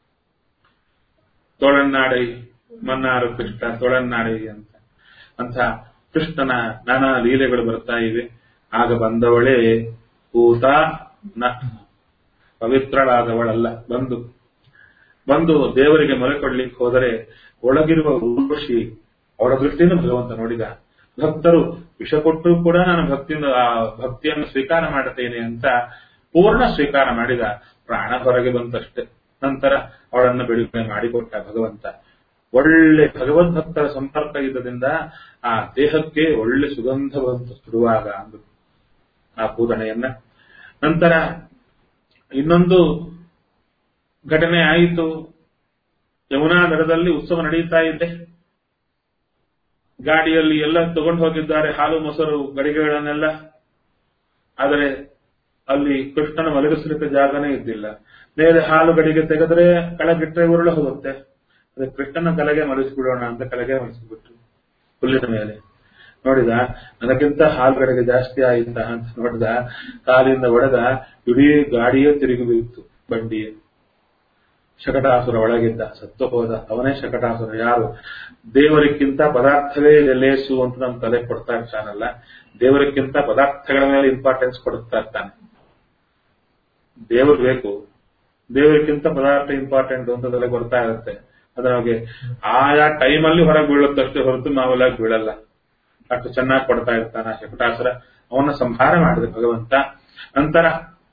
ತೋಳನ್ನಾಡಿ ಮನ್ನಾರು ಕೃಷ್ಣ ತೋಳನ್ನಾಡಿ ಅಂತ ಅಂತ ಕೃಷ್ಣನ ನಾನಾ ಲೀಲೆಗಳು ಬರ್ತಾ ಇವೆ ಆಗ ಬಂದವಳೇ ಕೂತ ನ ಪವಿತ್ರಳಾದವಳಲ್ಲ ಬಂದು ಬಂದು ದೇವರಿಗೆ ಮೊರೆ ಕೊಡ್ಲಿಕ್ಕೆ ಹೋದರೆ ಒಳಗಿರುವ ಊರ್ವಶಿ ಅವಳ ದೃಷ್ಟಿಯನ್ನು ಭಗವಂತ ನೋಡಿದ ಭಕ್ತರು ವಿಷ ಕೊಟ್ಟರು ಕೂಡ ನಾನು ಭಕ್ತಿಯಿಂದ ಆ ಭಕ್ತಿಯನ್ನು ಸ್ವೀಕಾರ ಮಾಡುತ್ತೇನೆ ಅಂತ ಪೂರ್ಣ ಸ್ವೀಕಾರ ಮಾಡಿದ ಪ್ರಾಣ ಹೊರಗೆ ಬಂತಷ್ಟೇ ನಂತರ ಅವಳನ್ನು ಬಿಡುಗಡೆ ಮಾಡಿಕೊಟ್ಟ ಭಗವಂತ ಒಳ್ಳೆ ಭಗವದ್ಭಕ್ತರ ಸಂಪರ್ಕ ಇದ್ದದಿಂದ ಆ ದೇಹಕ್ಕೆ ಒಳ್ಳೆ ಸುಗಂಧ ಬಂತು ಸುಡುವಾಗ ಅಂದು ಆ ಪೂರಣೆಯನ್ನ ನಂತರ ಇನ್ನೊಂದು ಘಟನೆ ಆಯಿತು ಯಮುನಾ ದಡದಲ್ಲಿ ಉತ್ಸವ ನಡೀತಾ ಇದೆ ಗಾಡಿಯಲ್ಲಿ ಎಲ್ಲ ತಗೊಂಡು ಹೋಗಿದ್ದಾರೆ ಹಾಲು ಮೊಸರು ಗಡಿಗೆಗಳನ್ನೆಲ್ಲ ಆದರೆ ಅಲ್ಲಿ ಕೃಷ್ಣನ ಮಲಗಿಸಲಿಕ್ಕೆ ಜಾಗನೇ ಇದ್ದಿಲ್ಲ ಮೇಲೆ ಹಾಲು ಗಡಿಗೆ ತೆಗೆದ್ರೆ ಕೆಳಗಿಟ್ರೆ ಉರುಳು ಹೋಗುತ್ತೆ ಅದೇ ಕೃಷ್ಣನ ಕಲೆಗೆ ಮಲಗಿಸ್ಬಿಡೋಣ ಅಂತ ಕಲೆಗೆ ಮಲಗಿಸ್ಬಿಟ್ರು ಹುಲ್ಲಿನ ಮೇಲೆ ನೋಡಿದ ನನಗಿಂತ ಹಾಲು ಗಡಿಗೆ ಜಾಸ್ತಿ ಆಯ್ತಾ ಅಂತ ನೋಡಿದ ಕಾಲಿಂದ ಹೊಡೆದ ಇಡೀ ಗಾಡಿಯೇ ತಿರುಗಿ ಬೀಳ್ತು ಬಂಡಿಯೇ ಶಕಟಾಸುರ ಒಳಗಿದ್ದ ಸತ್ತು ಹೋದ ಅವನೇ ಶಕಟಾಸುರ ಯಾರು ದೇವರಿಕ್ಕಿಂತ ಪದಾರ್ಥವೇ ಲೇಸು ಅಂತ ನಮ್ಮ ತಲೆ ಕೊಡ್ತಾ ಇರ್ತಾನಲ್ಲ ದೇವರಿಕ್ಕಿಂತ ಪದಾರ್ಥಗಳ ಮೇಲೆ ಇಂಪಾರ್ಟೆನ್ಸ್ ಕೊಡ್ತಾ ಇರ್ತಾನೆ ದೇವರು ಬೇಕು ದೇವರಿಗಿಂತ ಪದಾರ್ಥ ಇಂಪಾರ್ಟೆಂಟ್ ಅಂತ ತಲೆ ಬರ್ತಾ ಇರುತ್ತೆ ಅದು ನಮಗೆ ಆಯಾ ಟೈಮಲ್ಲಿ ಹೊರಗೆ ಬೀಳುತ್ತಷ್ಟೇ ಹೊರತು ನಾವೆಲ್ಲ ಬೀಳಲ್ಲ ಅಷ್ಟು ಚೆನ್ನಾಗಿ ಕೊಡ್ತಾ ಇರ್ತಾನ ಶಕಟಾಸುರ ಅವನ್ನ ಸಂಹಾರ ಮಾಡಿದ ಭಗವಂತ ನಂತರ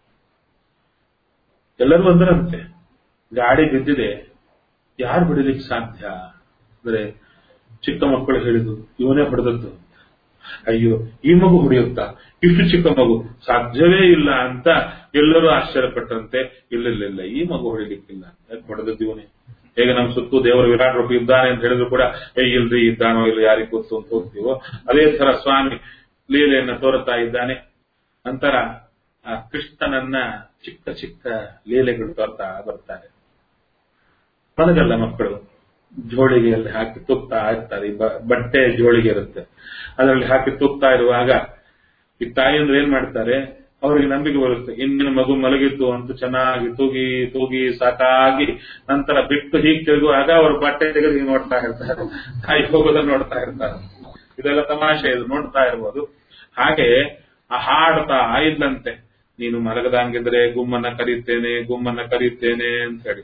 ಎಲ್ಲರೂ ಬಂದರಂತೆ ಗಾಡಿ ಬಿದ್ದಿದೆ ಯಾರು ಬಿಡಲಿಕ್ಕೆ ಸಾಧ್ಯ ಅಂದ್ರೆ ಚಿಕ್ಕ ಮಕ್ಕಳು ಹೇಳಿದ್ರು ಇವನೇ ಹೊಡೆದದ್ದು ಅಯ್ಯೋ ಈ ಮಗು ಹೊಡೆಯುತ್ತಾ ಇಷ್ಟು ಚಿಕ್ಕ ಮಗು ಸಾಧ್ಯವೇ ಇಲ್ಲ ಅಂತ ಎಲ್ಲರೂ ಆಶ್ಚರ್ಯಪಟ್ಟಂತೆ ಇಲ್ಲ ಈ ಮಗು ಹೊಡಿಲಿಕ್ಕಿಲ್ಲ ಯಾಕೆ ಹೊಡೆದದ್ದು ಇವನೇ ಹೇಗೆ ನಮ್ಮ ಸುತ್ತು ದೇವರ ವಿರಾಟ್ ರೂಪ ಇದ್ದಾನೆ ಅಂತ ಹೇಳಿದ್ರು ಕೂಡ ಏ ಇಲ್ರಿ ಇದ್ದಾನೋ ಇಲ್ಲ ಯಾರಿಗೆ ಗೊತ್ತು ಅಂತ ಹೋಗ್ತೀವೋ ಅದೇ ತರ ಸ್ವಾಮಿ ಲೀಲೆಯನ್ನ ತೋರುತ್ತಾ ಇದ್ದಾನೆ ನಂತರ ಆ ಕೃಷ್ಣನನ್ನ ಚಿಕ್ಕ ಚಿಕ್ಕ ಲೀಲೆಗಳು ತೋರ್ತಾ ಬರ್ತಾರೆ ಮಲಗಲ್ಲ ಮಕ್ಕಳು ಜೋಳಿಗೆಯಲ್ಲಿ ಹಾಕಿ ತೂಗ್ತಾ ಇರ್ತಾರೆ ಈ ಬ- ಬಟ್ಟೆ ಜೋಳಿಗೆ ಇರುತ್ತೆ ಅದರಲ್ಲಿ ಹಾಕಿ ತೂಗ್ತಾ ಇರುವಾಗ ಈ ತಾಯಿಯಂದ್ರು ಏನ್ ಮಾಡ್ತಾರೆ ಅವರಿಗೆ ನಂಬಿಕೆ ಬರುತ್ತೆ ಇಂದಿನ ಮಗು ಮಲಗಿತ್ತು ಅಂತ ಚೆನ್ನಾಗಿ ತೂಗಿ ತೂಗಿ ಸಾಕಾಗಿ ನಂತರ ಬಿಟ್ಟು ಹೀಗೆ ತಿರುಗುವಾಗ ಅವರು ಬಟ್ಟೆ ತೆಗೆದು ಹೀಗೆ ನೋಡ್ತಾ ಇರ್ತಾರೆ ತಾಯಿ ಹೋಗೋದನ್ನ ನೋಡ್ತಾ ಇರ್ತಾರೆ ಇದೆಲ್ಲ ತಮಾಷೆ ಇದು ನೋಡ್ತಾ ಇರ್ಬೋದು ಹಾಗೆ ಆ ಹಾಡ್ತಾ ಇದ್ದಂತೆ ನೀನು ಮಲಗದಂಗಿದ್ರೆ ಗುಮ್ಮನ್ನ ಕರೀತೇನೆ ಗುಮ್ಮನ್ನ ಕರೀತೇನೆ ಅಂತ ಹೇಳಿ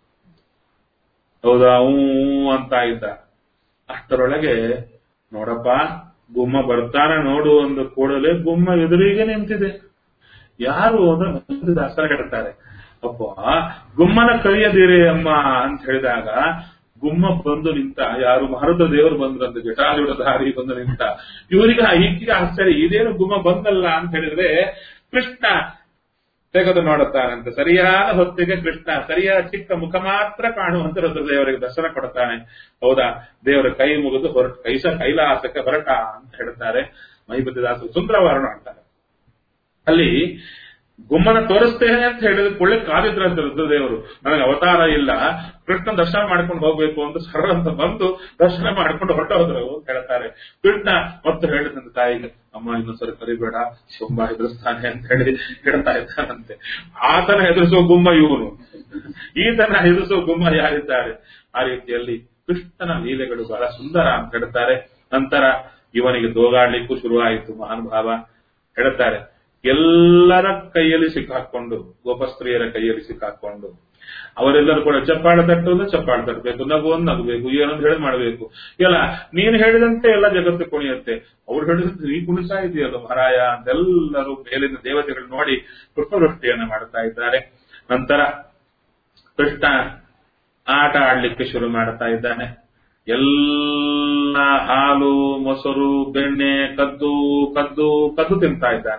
ಹೌದಾ ಹೂ ಅಂತ ಇದ್ದ ಅಷ್ಟರೊಳಗೆ ನೋಡಪ್ಪ ಗುಮ್ಮ ಬರ್ತಾನ ನೋಡು ಒಂದು ಕೂಡಲೇ ಗುಮ್ಮ ಎದುರಿಗೆ ನಿಂತಿದೆ ಯಾರು ಅಂದ್ರೆ ದಾಸರ ಹೇಳ್ತಾರೆ ಅಪ್ಪ ಗುಮ್ಮನ ಕರೆಯದಿರಿ ಅಮ್ಮ ಅಂತ ಹೇಳಿದಾಗ ಗುಮ್ಮ ಬಂದು ನಿಂತ ಯಾರು ಮಹರದ ದೇವರು ಬಂದ್ರಂತೆ ಜಟಾಜುಡ ದಾರಿ ಬಂದು ನಿಂತ ಇವರಿಗೆ ಈಗಿಗೆ ಆಶ್ಚರ್ಯ ಇದೇನು ಗುಮ್ಮ ಬಂದಲ್ಲ ಅಂತ ಹೇಳಿದ್ರೆ ಕೃಷ್ಣ ತೆಗೆದು ನೋಡುತ್ತಾನಂತೆ ಸರಿಯಾದ ಹೊತ್ತಿಗೆ ಕೃಷ್ಣ ಸರಿಯಾದ ಚಿಕ್ಕ ಮುಖ ಮಾತ್ರ ಕಾಣುವಂತೆ ರುದ್ರದೇವರಿಗೆ ದರ್ಶನ ಕೊಡುತ್ತಾನೆ ಹೌದಾ ದೇವರ ಕೈ ಮುಗಿದು ಹೊರಟ ಕೈಸ ಕೈಲಾಸಕ್ಕೆ ಹೊರಟ ಅಂತ ಹೇಳ್ತಾರೆ ಮಹಿಪತಿದಾಸರು ಸುಂದರವರ್ಣ ಅಂತಾರೆ ಅಲ್ಲಿ ಗುಮ್ಮನ ತೋರಿಸ್ತೇನೆ ಅಂತ ಹೇಳಿದ ಕೊಳ್ಳೆ ಕಾದಿದ್ರಂತೆ ರುದ್ರದೇವರು ನನಗೆ ಅವತಾರ ಇಲ್ಲ ಕೃಷ್ಣ ದರ್ಶನ ಮಾಡ್ಕೊಂಡು ಹೋಗ್ಬೇಕು ಅಂತ ಸರಳ ಅಂತ ಬಂದು ದರ್ಶನ ಮಾಡ್ಕೊಂಡು ಹೊರಟೋದ್ರು ಅಂತ ಹೇಳ್ತಾರೆ ಕೃಷ್ಣ ಮತ್ತು ಹೇಳಿದಂತೆ ತಾಯಿಗೆ ಅಮ್ಮ ಇನ್ನೊಂದ್ಸರಿ ಕರಿಬೇಡ ತುಂಬಾ ಹೆದರ್ಸ್ತಾನೆ ಅಂತ ಹೇಳಿ ಹೇಳ್ತಾ ಇದ್ದಾನಂತೆ ಆತನ ಹೆದರಿಸುವ ಗುಮ್ಮ ಇವನು ಈತನ ಹೆದರಿಸುವ ಗುಮ್ಮ ಯಾರಿದ್ದಾರೆ ಆ ರೀತಿಯಲ್ಲಿ ಕೃಷ್ಣನ ಲೀಲೆಗಳು ಬಹಳ ಸುಂದರ ಅಂತ ಹೇಳ್ತಾರೆ ನಂತರ ಇವನಿಗೆ ದೋಗಾಡ್ಲಿಕ್ಕೂ ಶುರುವಾಯಿತು ಮಹಾನುಭಾವ ಹೇಳ್ತಾರೆ ಎಲ್ಲರ ಕೈಯಲ್ಲಿ ಸಿಕ್ಕಾಕೊಂಡು ಗೋಪಸ್ತ್ರೀಯರ ಕೈಯಲ್ಲಿ ಸಿಕ್ಕಾಕೊಂಡು ಅವರೆಲ್ಲರೂ ಕೂಡ ಚಪ್ಪಾಳೆ ತಟ್ಟುವುದು ಚಪ್ಪಾಳೆ ತಟ್ಟಬೇಕು ನಗುವುದು ನಗಬೇಕು ಏನಂತ ಹೇಳಿ ಮಾಡಬೇಕು ಎಲ್ಲ ನೀನು ಹೇಳಿದಂತೆ ಎಲ್ಲ ಜಗತ್ತು ಕುಣಿಯುತ್ತೆ ಅವ್ರು ಹೇಳಿದಂತೆ ನೀ ಕುಣಿತಾ ಇದೆಯಲ್ಲ ಮಹಾರಾಯ ಅಂತೆಲ್ಲರೂ ಮೇಲಿನ ದೇವತೆಗಳು ನೋಡಿ ಪುಷ್ಪವೃಷ್ಟಿಯನ್ನು ಮಾಡ್ತಾ ಇದ್ದಾರೆ ನಂತರ ಕೃಷ್ಣ ಆಟ ಆಡ್ಲಿಕ್ಕೆ ಶುರು ಮಾಡ್ತಾ ಇದ್ದಾನೆ ಎಲ್ಲ ಹಾಲು ಮೊಸರು ಬೆಣ್ಣೆ ಕದ್ದು ಕದ್ದು ಕದ್ದು ತಿಂತಾ ಇದ್ದಾನೆ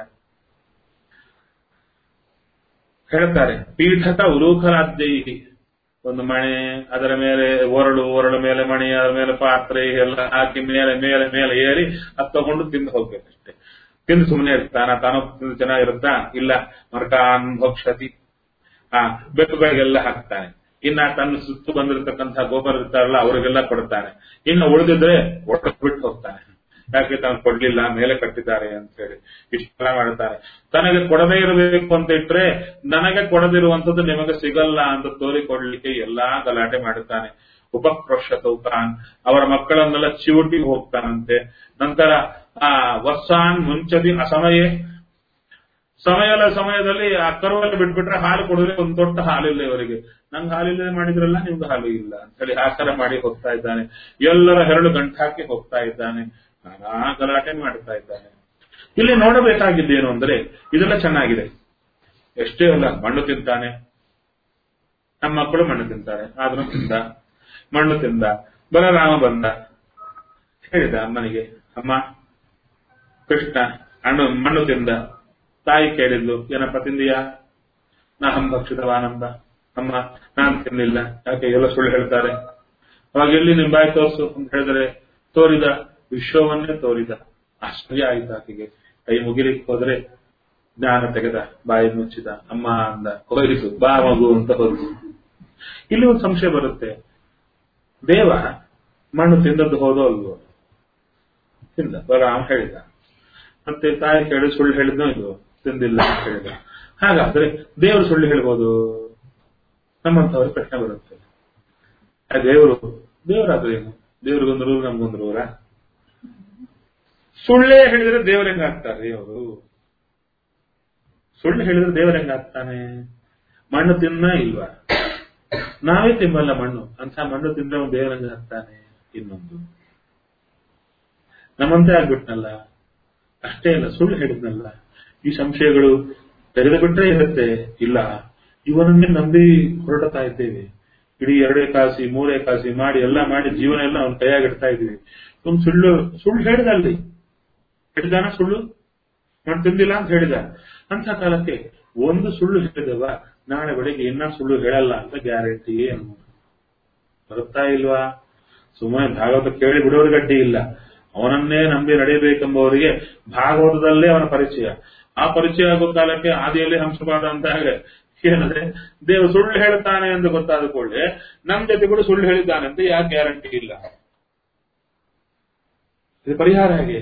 ಹೇಳ್ತಾರೆ ಪೀಠಕ ಉಲೂಖಲಾದ್ಯೈ ಒಂದು ಮಣೆ ಅದರ ಮೇಲೆ ಒರಳು ಒರಳು ಮೇಲೆ ಮಣಿ ಅದರ ಮೇಲೆ ಪಾತ್ರೆ ಎಲ್ಲ ಹಾಕಿ ಮೇಲೆ ಮೇಲೆ ಮೇಲೆ ಏರಿ ಅದು ತಗೊಂಡು ತಿಂದು ಹೋಗ್ಬೇಕಷ್ಟೇ ತಿಂದು ಸುಮ್ಮನೆ ಇರ್ತಾನ ತಾನು ತಿಂದು ಚೆನ್ನಾಗಿರುತ್ತಾ ಇಲ್ಲ ಮರ್ಕಾನ್ ಭಕ್ಷತಿ ಆ ಬೆಕ್ಕುಗಳಿಗೆಲ್ಲ ಹಾಕ್ತಾನೆ ಇನ್ನ ತನ್ನ ಸುತ್ತು ಬಂದಿರತಕ್ಕಂತಹ ಗೋಪರ್ ಇರ್ತಾರಲ್ಲ ಅವರಿಗೆಲ್ಲ ಕೊಡ್ತಾನೆ ಇನ್ನು ಉಳಿದಿದ್ರೆ ಒಟ್ಟು ಬಿಟ್ಟು ಹೋಗ್ತಾನೆ ಯಾಕೆ ತಾನು ಕೊಡ್ಲಿಲ್ಲ ಮೇಲೆ ಕಟ್ಟಿದ್ದಾರೆ ಅಂತ ಹೇಳಿ ಇಷ್ಟೆಲ್ಲ ಮಾಡ್ತಾರೆ ತನಗೆ ಕೊಡದೇ ಇರಬೇಕು ಅಂತ ಇಟ್ರೆ ನನಗೆ ಕೊಡದಿರುವಂತದ್ದು ನಿಮಗೆ ಸಿಗಲ್ಲ ಅಂತ ತೋರಿಕೊಡ್ಲಿಕ್ಕೆ ಎಲ್ಲಾ ಗಲಾಟೆ ಮಾಡುತ್ತಾನೆ ಉಪಕ್ರೋಶ ತೌಕಾನ್ ಅವರ ಮಕ್ಕಳನ್ನೆಲ್ಲ ಚಿವುಟಿ ಹೋಗ್ತಾನಂತೆ ನಂತರ ಆ ವತ್ಸಾನ್ ಮುಂಚದಿ ಅಸಮಯೇ ಸಮಯದ ಸಮಯದಲ್ಲಿ ಆ ಕರುವಲ್ಲಿ ಬಿಟ್ಬಿಟ್ರೆ ಹಾಲು ಕೊಡಿದ್ರೆ ಒಂದು ದೊಡ್ಡ ಹಾಲಿಲ್ಲ ಇವರಿಗೆ ನಂಗೆ ಹಾಲಿಲ್ಲದೆ ಮಾಡಿದ್ರಲ್ಲ ನಿಮ್ಗೆ ಹಾಲು ಇಲ್ಲ ಅಂತ ಹೇಳಿ ಆಸರ ಮಾಡಿ ಹೋಗ್ತಾ ಇದ್ದಾನೆ ಎಲ್ಲರ ಹೆರಳು ಗಂಟಾಕಿ ಹೋಗ್ತಾ ಇದ್ದಾನೆ ನಾನಾ ಗಲಾಟೆ ಮಾಡ್ತಾ ಇದ್ದಾನೆ ಇಲ್ಲಿ ನೋಡಬೇಕಾಗಿದ್ದೇನು ಅಂದ್ರೆ ಇದೆಲ್ಲ ಚೆನ್ನಾಗಿದೆ ಎಷ್ಟೇ ಅಲ್ಲ ಮಣ್ಣು ತಿಂತಾನೆ ನಮ್ಮ ಮಕ್ಕಳು ಮಣ್ಣು ತಿಂತಾರೆ ಆದ್ರೂ ತಿಂದ ಮಣ್ಣು ತಿಂದ ಬಲರಾಮ ಬಂದ ಹೇಳಿದ ಅಮ್ಮನಿಗೆ ಅಮ್ಮ ಕೃಷ್ಣ ಹಣ್ಣು ಮಣ್ಣು ತಿಂದ ತಾಯಿ ಕೇಳಿದ್ಲು ಏನಪ್ಪ ತಿಂದಿಯಾ ನಾ ಹಂಭಕ್ಷಿತವಾನಂದ ಅಮ್ಮ ನಾನ್ ತಿನ್ಲಿಲ್ಲ ಯಾಕೆ ಎಲ್ಲ ಸುಳ್ಳು ಹೇಳ್ತಾರೆ ಅವಾಗ ಎಲ್ಲಿ ನಿಮ್ ಬಾಯಿ ತೋರಿಸು ಅಂತ ಹೇಳಿದ್ರೆ ತೋರಿದ ವಿಶ್ವವನ್ನೇ ತೋರಿದ ಆಶ್ಚರ್ಯ ಆಯ್ತು ಆಕೆಗೆ ಕೈ ಮುಗಿಲಿಕ್ಕೆ ಹೋದ್ರೆ ಜ್ಞಾನ ತೆಗೆದ ಬಾಯಿ ಮುಚ್ಚಿದ ಅಮ್ಮ ಅಂದ ಹೋಗಿತು ಬಾ ಮಗು ಅಂತ ಹೋದ್ರು ಇಲ್ಲಿ ಒಂದು ಸಂಶಯ ಬರುತ್ತೆ ದೇವ ಮಣ್ಣು ತಿಂದದ್ದು ಹೋದೋ ಅಲ್ವೋ ತಿಂದ ಬಲರಾಮ ಹೇಳಿದ ಮತ್ತೆ ತಾಯಿ ಕೇಳಿ ಸುಳ್ಳು ಹೇಳಿದ್ನೋ ಇದು ತಿಂದಿಲ್ಲ ಅಂತ ಹೇಳಿದ ಹಾಗಾದ್ರೆ ದೇವರು ಸುಳ್ಳು ಹೇಳ್ಬೋದು ನಮ್ಮಂತವ್ರ ಪ್ರಶ್ನೆ ಬರುತ್ತೆ ಆ ದೇವರು ದೇವರಾದ್ರೆ ಏನು ದೇವ್ರಿಗೊಂದು ರೂಲ್ ನಮ್ಗೊಂದು ರೂರ ಸುಳ್ಳೇ ಹೇಳಿದ್ರೆ ದೇವ್ರ ಹೆಂಗಾಗ್ತಾರೆ ಅವರು ಸುಳ್ಳು ಹೇಳಿದ್ರೆ ದೇವ್ರ ಹೆಂಗಾಗ್ತಾನೆ ಮಣ್ಣು ತಿನ್ನ ಇಲ್ವಾ ನಾವೇ ತಿನ್ನಲ್ಲ ಮಣ್ಣು ಅಂತ ಮಣ್ಣು ತಿಂದ್ರೆ ಒಂದು ದೇವ್ರ ಹೆಂಗಾಗ್ತಾನೆ ಇನ್ನೊಂದು ನಮ್ಮಂತೆ ಆಗ್ಬಿಟ್ನಲ್ಲ ಅಷ್ಟೇ ಅಲ್ಲ ಸುಳ್ಳು ಹೇಳಿದ್ನಲ್ಲ ಈ ಸಂಶಯಗಳು ತೆಗೆದು ಬಿಟ್ರೆ ಇರುತ್ತೆ ಇಲ್ಲ ಇವನನ್ನೇ ನಂಬಿ ಹೊರಡ್ತಾ ಇದ್ದೇವೆ ಇಡೀ ಎರಡೇ ಕಾಸಿ ಮೂರೇ ಕಾಸಿ ಮಾಡಿ ಎಲ್ಲ ಮಾಡಿ ಜೀವನ ಎಲ್ಲ ಅವನ ಕೈಯಾಗಿಡ್ತಾ ಇದ್ದೀವಿ ಒಂದು ಸುಳ್ಳು ಸುಳ್ಳು ಹೇಳಿದ ಅಲ್ಲಿ ಹೇಳಿದಾನ ಸುಳ್ಳು ನಾನು ತಿಂದಿಲ್ಲ ಅಂತ ಹೇಳಿದ ಅಂತ ಕಾಲಕ್ಕೆ ಒಂದು ಸುಳ್ಳು ಹೇಳಿದವ ನಾಳೆ ಬೆಳಿಗ್ಗೆ ಇನ್ನ ಸುಳ್ಳು ಹೇಳಲ್ಲ ಅಂತ ಗ್ಯಾರಂಟಿ ಏನು ಬರುತ್ತಾ ಇಲ್ವಾ ಸುಮ್ಮನೆ ಭಾಗವತ ಕೇಳಿ ಬಿಡೋರು ಗಡ್ಡಿ ಇಲ್ಲ ಅವನನ್ನೇ ನಂಬಿ ನಡೆಯಬೇಕೆಂಬವರಿಗೆ ಭಾಗವತದಲ್ಲೇ ಅವನ ಪರಿಚಯ ಆ ಪರಿಚಯ ಆಗೋ ಕಾಲಕ್ಕೆ ಆದಿಯಲ್ಲಿ ಹಂಸಪಾದ ಅಂತ ಹಾಗೆ ಏನಂದ್ರೆ ದೇವ ಸುಳ್ಳು ಹೇಳ್ತಾನೆ ಎಂದು ಗೊತ್ತಾದ ಕೂಡಲೇ ನಮ್ ಜೊತೆ ಕೂಡ ಸುಳ್ಳು ಹೇಳಿದ್ದಾನೆ ಅಂತ ಯಾಕೆ ಗ್ಯಾರಂಟಿ ಇಲ್ಲ ಇದು ಪರಿಹಾರ ಹೇಗೆ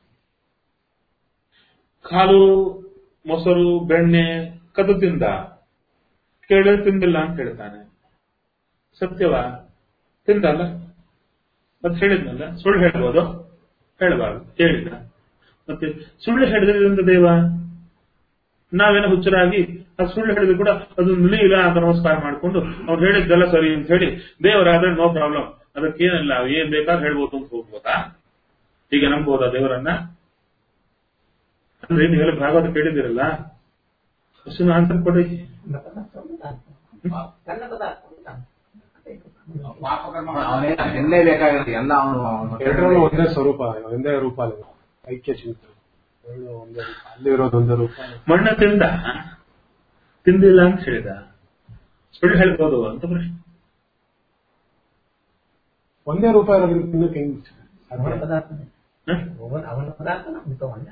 ಹಾಲು ಮೊಸರು ಬೆಣ್ಣೆ ಕದ್ದು ತಿಂದ ಕೇಳಿದ್ರೆ ತಿಂದಿಲ್ಲ ಅಂತ ಹೇಳ್ತಾನೆ ಸತ್ಯವಾ ತಿಂದಲ್ಲ ಮತ್ತೆ ಹೇಳಿದ್ನಲ್ಲ ಸುಳ್ಳು ಹೇಳ್ಬೋದು ಹೇಳಬಾರ್ದು ಹೇಳಿದ ಮತ್ತೆ ಸುಳ್ಳು ಹೇಳಿದ್ರಿಂದ ದೇವ ನಾವೇನೋ ಹುಚ್ಚರಾಗಿ ಅದು ಸುಳ್ಳು ಹೇಳಿದ್ರು ಕೂಡ ಅದು ಇಲ್ಲ ಅಂತ ನಮಸ್ಕಾರ ಮಾಡಿಕೊಂಡು ಅವ್ರು ಹೇಳಿದ್ದೆಲ್ಲ ಸರಿ ಅಂತ ಹೇಳಿ ದೇವರಾದ್ರೆ ನೋ ಪ್ರಾಬ್ಲಮ್ ಅದಕ್ಕೇನಿಲ್ಲ ಏನ್ ಬೇಕಾದ್ರೆ ಹೇಳ್ಬೋದು ಅಂತ ಹೋಗ್ಬೋದಾ ಹೀಗೆ ನಂಬೋದಾ ದೇವರನ್ನ ಅಂದ್ರೆ ನೀವೆಲ್ಲ ಭಾಗವತ ಕೇಳಿದಿರಲ್ಲ ಅಷ್ಟು ಆನ್ಸರ್ ಕೊಡಿ ಅವನೇನು ತಿನ್ನಲೇಬೇಕಾಗಿರುತ್ತೆ ಎಲ್ಲ ಅವನು ಎರಡರಲ್ಲೂ ಒಂದೇ ಸ್ವರೂಪ ಒಂದೇ ರೂಪ ಅಲ್ಲ ಐಕ್ಯ ಚಿಂತನೆ ಎರಡು ಒಂದೇ ರೂಪ ಅಲ್ಲಿ ಇರೋದು ಒಂದೇ ರೂಪ ಮಣ್ಣ ತಿಂದ ತಿಂದಿಲ್ಲ ಅಂತ ಹೇಳಿದ ಸುಳ್ಳು ಹೇಳ್ಬೋದು ಅಂತ ಪ್ರಶ್ನೆ ಒಂದೇ ರೂಪ ಇರೋದ್ರಿಂದ ತಿನ್ನಕ್ಕೆ ಹೆಂಗ್ ಅವನ ಸಾಧ್ಯ? ಪದಾರ್ಥನೇ ಹ? ಅವನ ಅವನ ಪದಾರ್ಥ ನಮ್ಗೆ ತಗೊಂಡ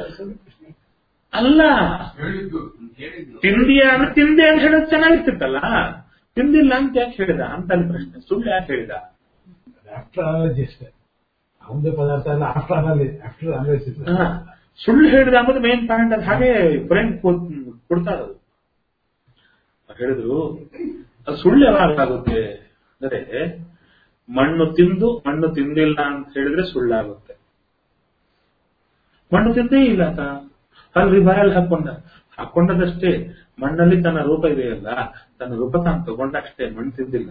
ಅಲ್ಲ ಹೇಳಿದ್ದು ಕೇಳಿದ್ದು ತಿಂದಿಯಾ ಅಂದ್ರೆ ತಿಂದೆ ಅಂತ ಹೇಳೋದು ಚೆನ್ನಾಗಿರ್ತಿತ್ತಲ್ಲ ತಿಂದಿಲ್ಲ ಅಂತ ಯಾಕೆ ಹೇಳಿದ ಅಂತ ಅಲ್ಲಿ ಪ್ರಶ್ನೆ ಸುಳ್ಳು ಯಾಕೆ ಹೇಳಿದ ಆಫ್ಟರ್ ಅನಾಲಜಿ ಅಷ್ಟೇ ಅವನದೇ ಪದಾರ್ಥ ಎಲ್ಲ ಆಫ್ಟರ್ ಅನಾಲಜಿ ಆಫ್ಟರ್ ಅನಾಲಿಸಿಸ್ ಹ. ಸುಳ್ಳು ಹೇಳಿದ ಅಂಬುದು ಮೇನ್ ಪಾಯಿಂಟ್ ಅದು ಹಾಗೆ ಬ್ರೈನ್ ಕೊಡ್ತಾ ಇರೋದು ಅವ್ರು ಹೇಳಿದ್ರು ಅದು ಸುಳ್ಳು ಯಾವಾಗ ಆಗುತ್ತೆ ಅಂದ್ರೆ ಮಣ್ಣು ತಿಂದು ಮಣ್ಣು ತಿಂದಿಲ್ಲ ಅಂತ ಹೇಳಿದ್ರೆ ಸುಳ್ಳಾಗುತ್ತೆ ಮಣ್ಣು ತಿಂದೇ ಇಲ್ಲ ಆತ ಅಲ್ರಿ ಬಾಯಲ್ಲಿ ಹಾಕೊಂಡ ಹಾಕೊಂಡದಷ್ಟೇ ಮಣ್ಣಲ್ಲಿ ತನ್ನ ರೂಪ ಇದೆಯಲ್ಲ ತನ್ನ ರೂಪ ತಾನು ತಗೊಂಡ ಅಷ್ಟೇ ಮಣ್ಣು ತಿಂದಿಲ್ಲ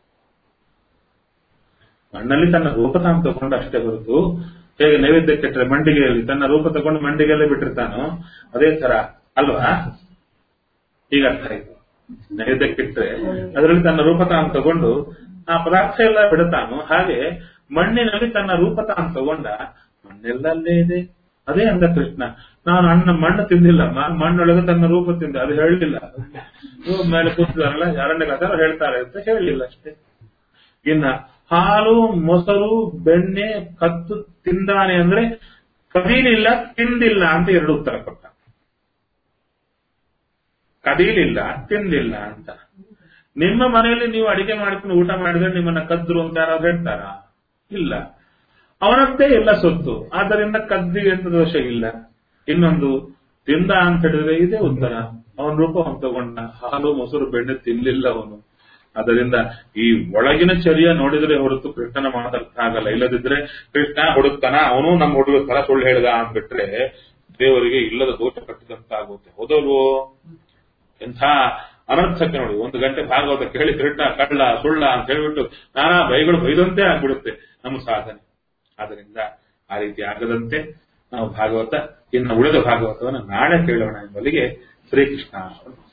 ಮಣ್ಣಲ್ಲಿ ತನ್ನ ರೂಪ ತಾನು ತಗೊಂಡ ಅಷ್ಟೇ ಹೊರತು ಹೇಗೆ ನೈವೇದ್ಯಕ್ಕೆ ಇಟ್ಟರೆ ಮಂಡಿಗೆಯಲ್ಲಿ ತನ್ನ ರೂಪ ತಗೊಂಡು ಮಂಡಿಗೆಯಲ್ಲೇ ಬಿಟ್ಟಿರ್ತಾನೋ ಅದೇ ತರ ಅಲ್ವಾ ಈಗ ಅರ್ಥ ಆಯ್ತು ನೈವೇದ್ಯಕ್ಕಿಟ್ರೆ ಅದರಲ್ಲಿ ತನ್ನ ರೂಪ ತಾನು ತಗೊಂಡು ಆ ಪದಾರ್ಥ ಎಲ್ಲ ಬಿಡುತ್ತಾನೋ ಹಾಗೆ ಮಣ್ಣಿನಲ್ಲಿ ತನ್ನ ರೂಪ ತಾನು ತಗೊಂಡ ಮಣ್ಣೆಲ್ಲ ಅಲ್ಲೇ ಇದೆ ಅದೇ ಅಂದ ಕೃಷ್ಣ ನಾನು ಅಣ್ಣ ಮಣ್ಣು ತಿಂದಿಲ್ಲಮ್ಮ ಮಣ್ಣೊಳಗೆ ತನ್ನ ರೂಪ ತಿಂದ ಅದು ಹೇಳಲಿಲ್ಲ ಇವ್ರ ಮೇಲೆ ಕೂತಿದಾರಲ್ಲ ಯಾರನ್ನ ಹೇಳ್ತಾರೆ ಅಂತ ಹೇಳಲಿಲ್ಲ ಅಷ್ಟೇ ಇನ್ನ ಹಾಲು ಮೊಸರು ಬೆಣ್ಣೆ ಕತ್ತು ತಿಂದಾನೆ ಅಂದ್ರೆ ಕದೀಲಿಲ್ಲ ತಿಂದಿಲ್ಲ ಅಂತ ಎರಡು ಉತ್ತರ ಕೊಟ್ಟ ಕದೀಲಿಲ್ಲ ತಿಂದಿಲ್ಲ ಅಂತ ನಿಮ್ಮ ಮನೆಯಲ್ಲಿ ನೀವು ಅಡಿಗೆ ಮಾಡ್ಕೊಂಡು ಊಟ ಮಾಡಿದ್ರೆ ನಿಮ್ಮನ್ನ ಕದ್ರು ಅಂತ ಯಾರಾದ್ರು ಹೇಳ್ತಾರ ಇಲ್ಲ ಅವನದ್ದೇ ಎಲ್ಲ ಸೊತ್ತು ಆದ್ದರಿಂದ ಕದ್ದಿ ಅಂತ ದೋಷ ಇಲ್ಲ ಇನ್ನೊಂದು ತಿಂದ ಅಂತ ಹೇಳಿದ್ರೆ ಇದೇ ಉತ್ತರ ಅವನ ರೂಪ ಅವನು ತಗೊಂಡ ಹಾಲು ಮೊಸರು ಬೆಣ್ಣೆ ತಿನ್ಲಿಲ್ಲ ಅವನು ಅದರಿಂದ ಈ ಒಳಗಿನ ಚರ್ಯ ನೋಡಿದ್ರೆ ಹೊರತು ಕೃಷ್ಣನ ಮಾತಾಡ್ತಾ ಆಗಲ್ಲ ಇಲ್ಲದಿದ್ರೆ ಕೃಷ್ಣ ಹುಡುಕ್ತಾನ ಅವನು ನಮ್ಮ ಹುಡುಗ ತರ ಸುಳ್ಳು ಹೇಳ್ದ ಅಂದ್ಬಿಟ್ರೆ ದೇವರಿಗೆ ಇಲ್ಲದ ದೋಷ ಕಟ್ಟಿದಂತಾಗುತ್ತೆ ಹೌದಲ್ವೋ ಎಂಥ ಅನರ್ಥಕ್ಕೆ ನೋಡಿ ಒಂದು ಗಂಟೆ ಭಾಗವತ ಕೇಳಿ ಕೃಷ್ಣ ಕಳ್ಳ ಸುಳ್ಳ ಅಂತ ಹೇಳ್ಬಿಟ್ಟು ನಾನಾ ಬೈಗಳು ಬೈದಂತೆ ಆಗ್ಬಿಡುತ್ತೆ ನಮ್ಮ ಸಾಧನೆ ಆದ್ದರಿಂದ ಆ ರೀತಿ ಆಗದಂತೆ ನಾವು ಭಾಗವತ ಇನ್ನು ಉಳಿದ ಭಾಗವತವನ್ನು ನಾಳೆ ಕೇಳೋಣ ಎಂಬಲ್ಲಿಗೆ ಶ್ರೀಕೃಷ್ಣ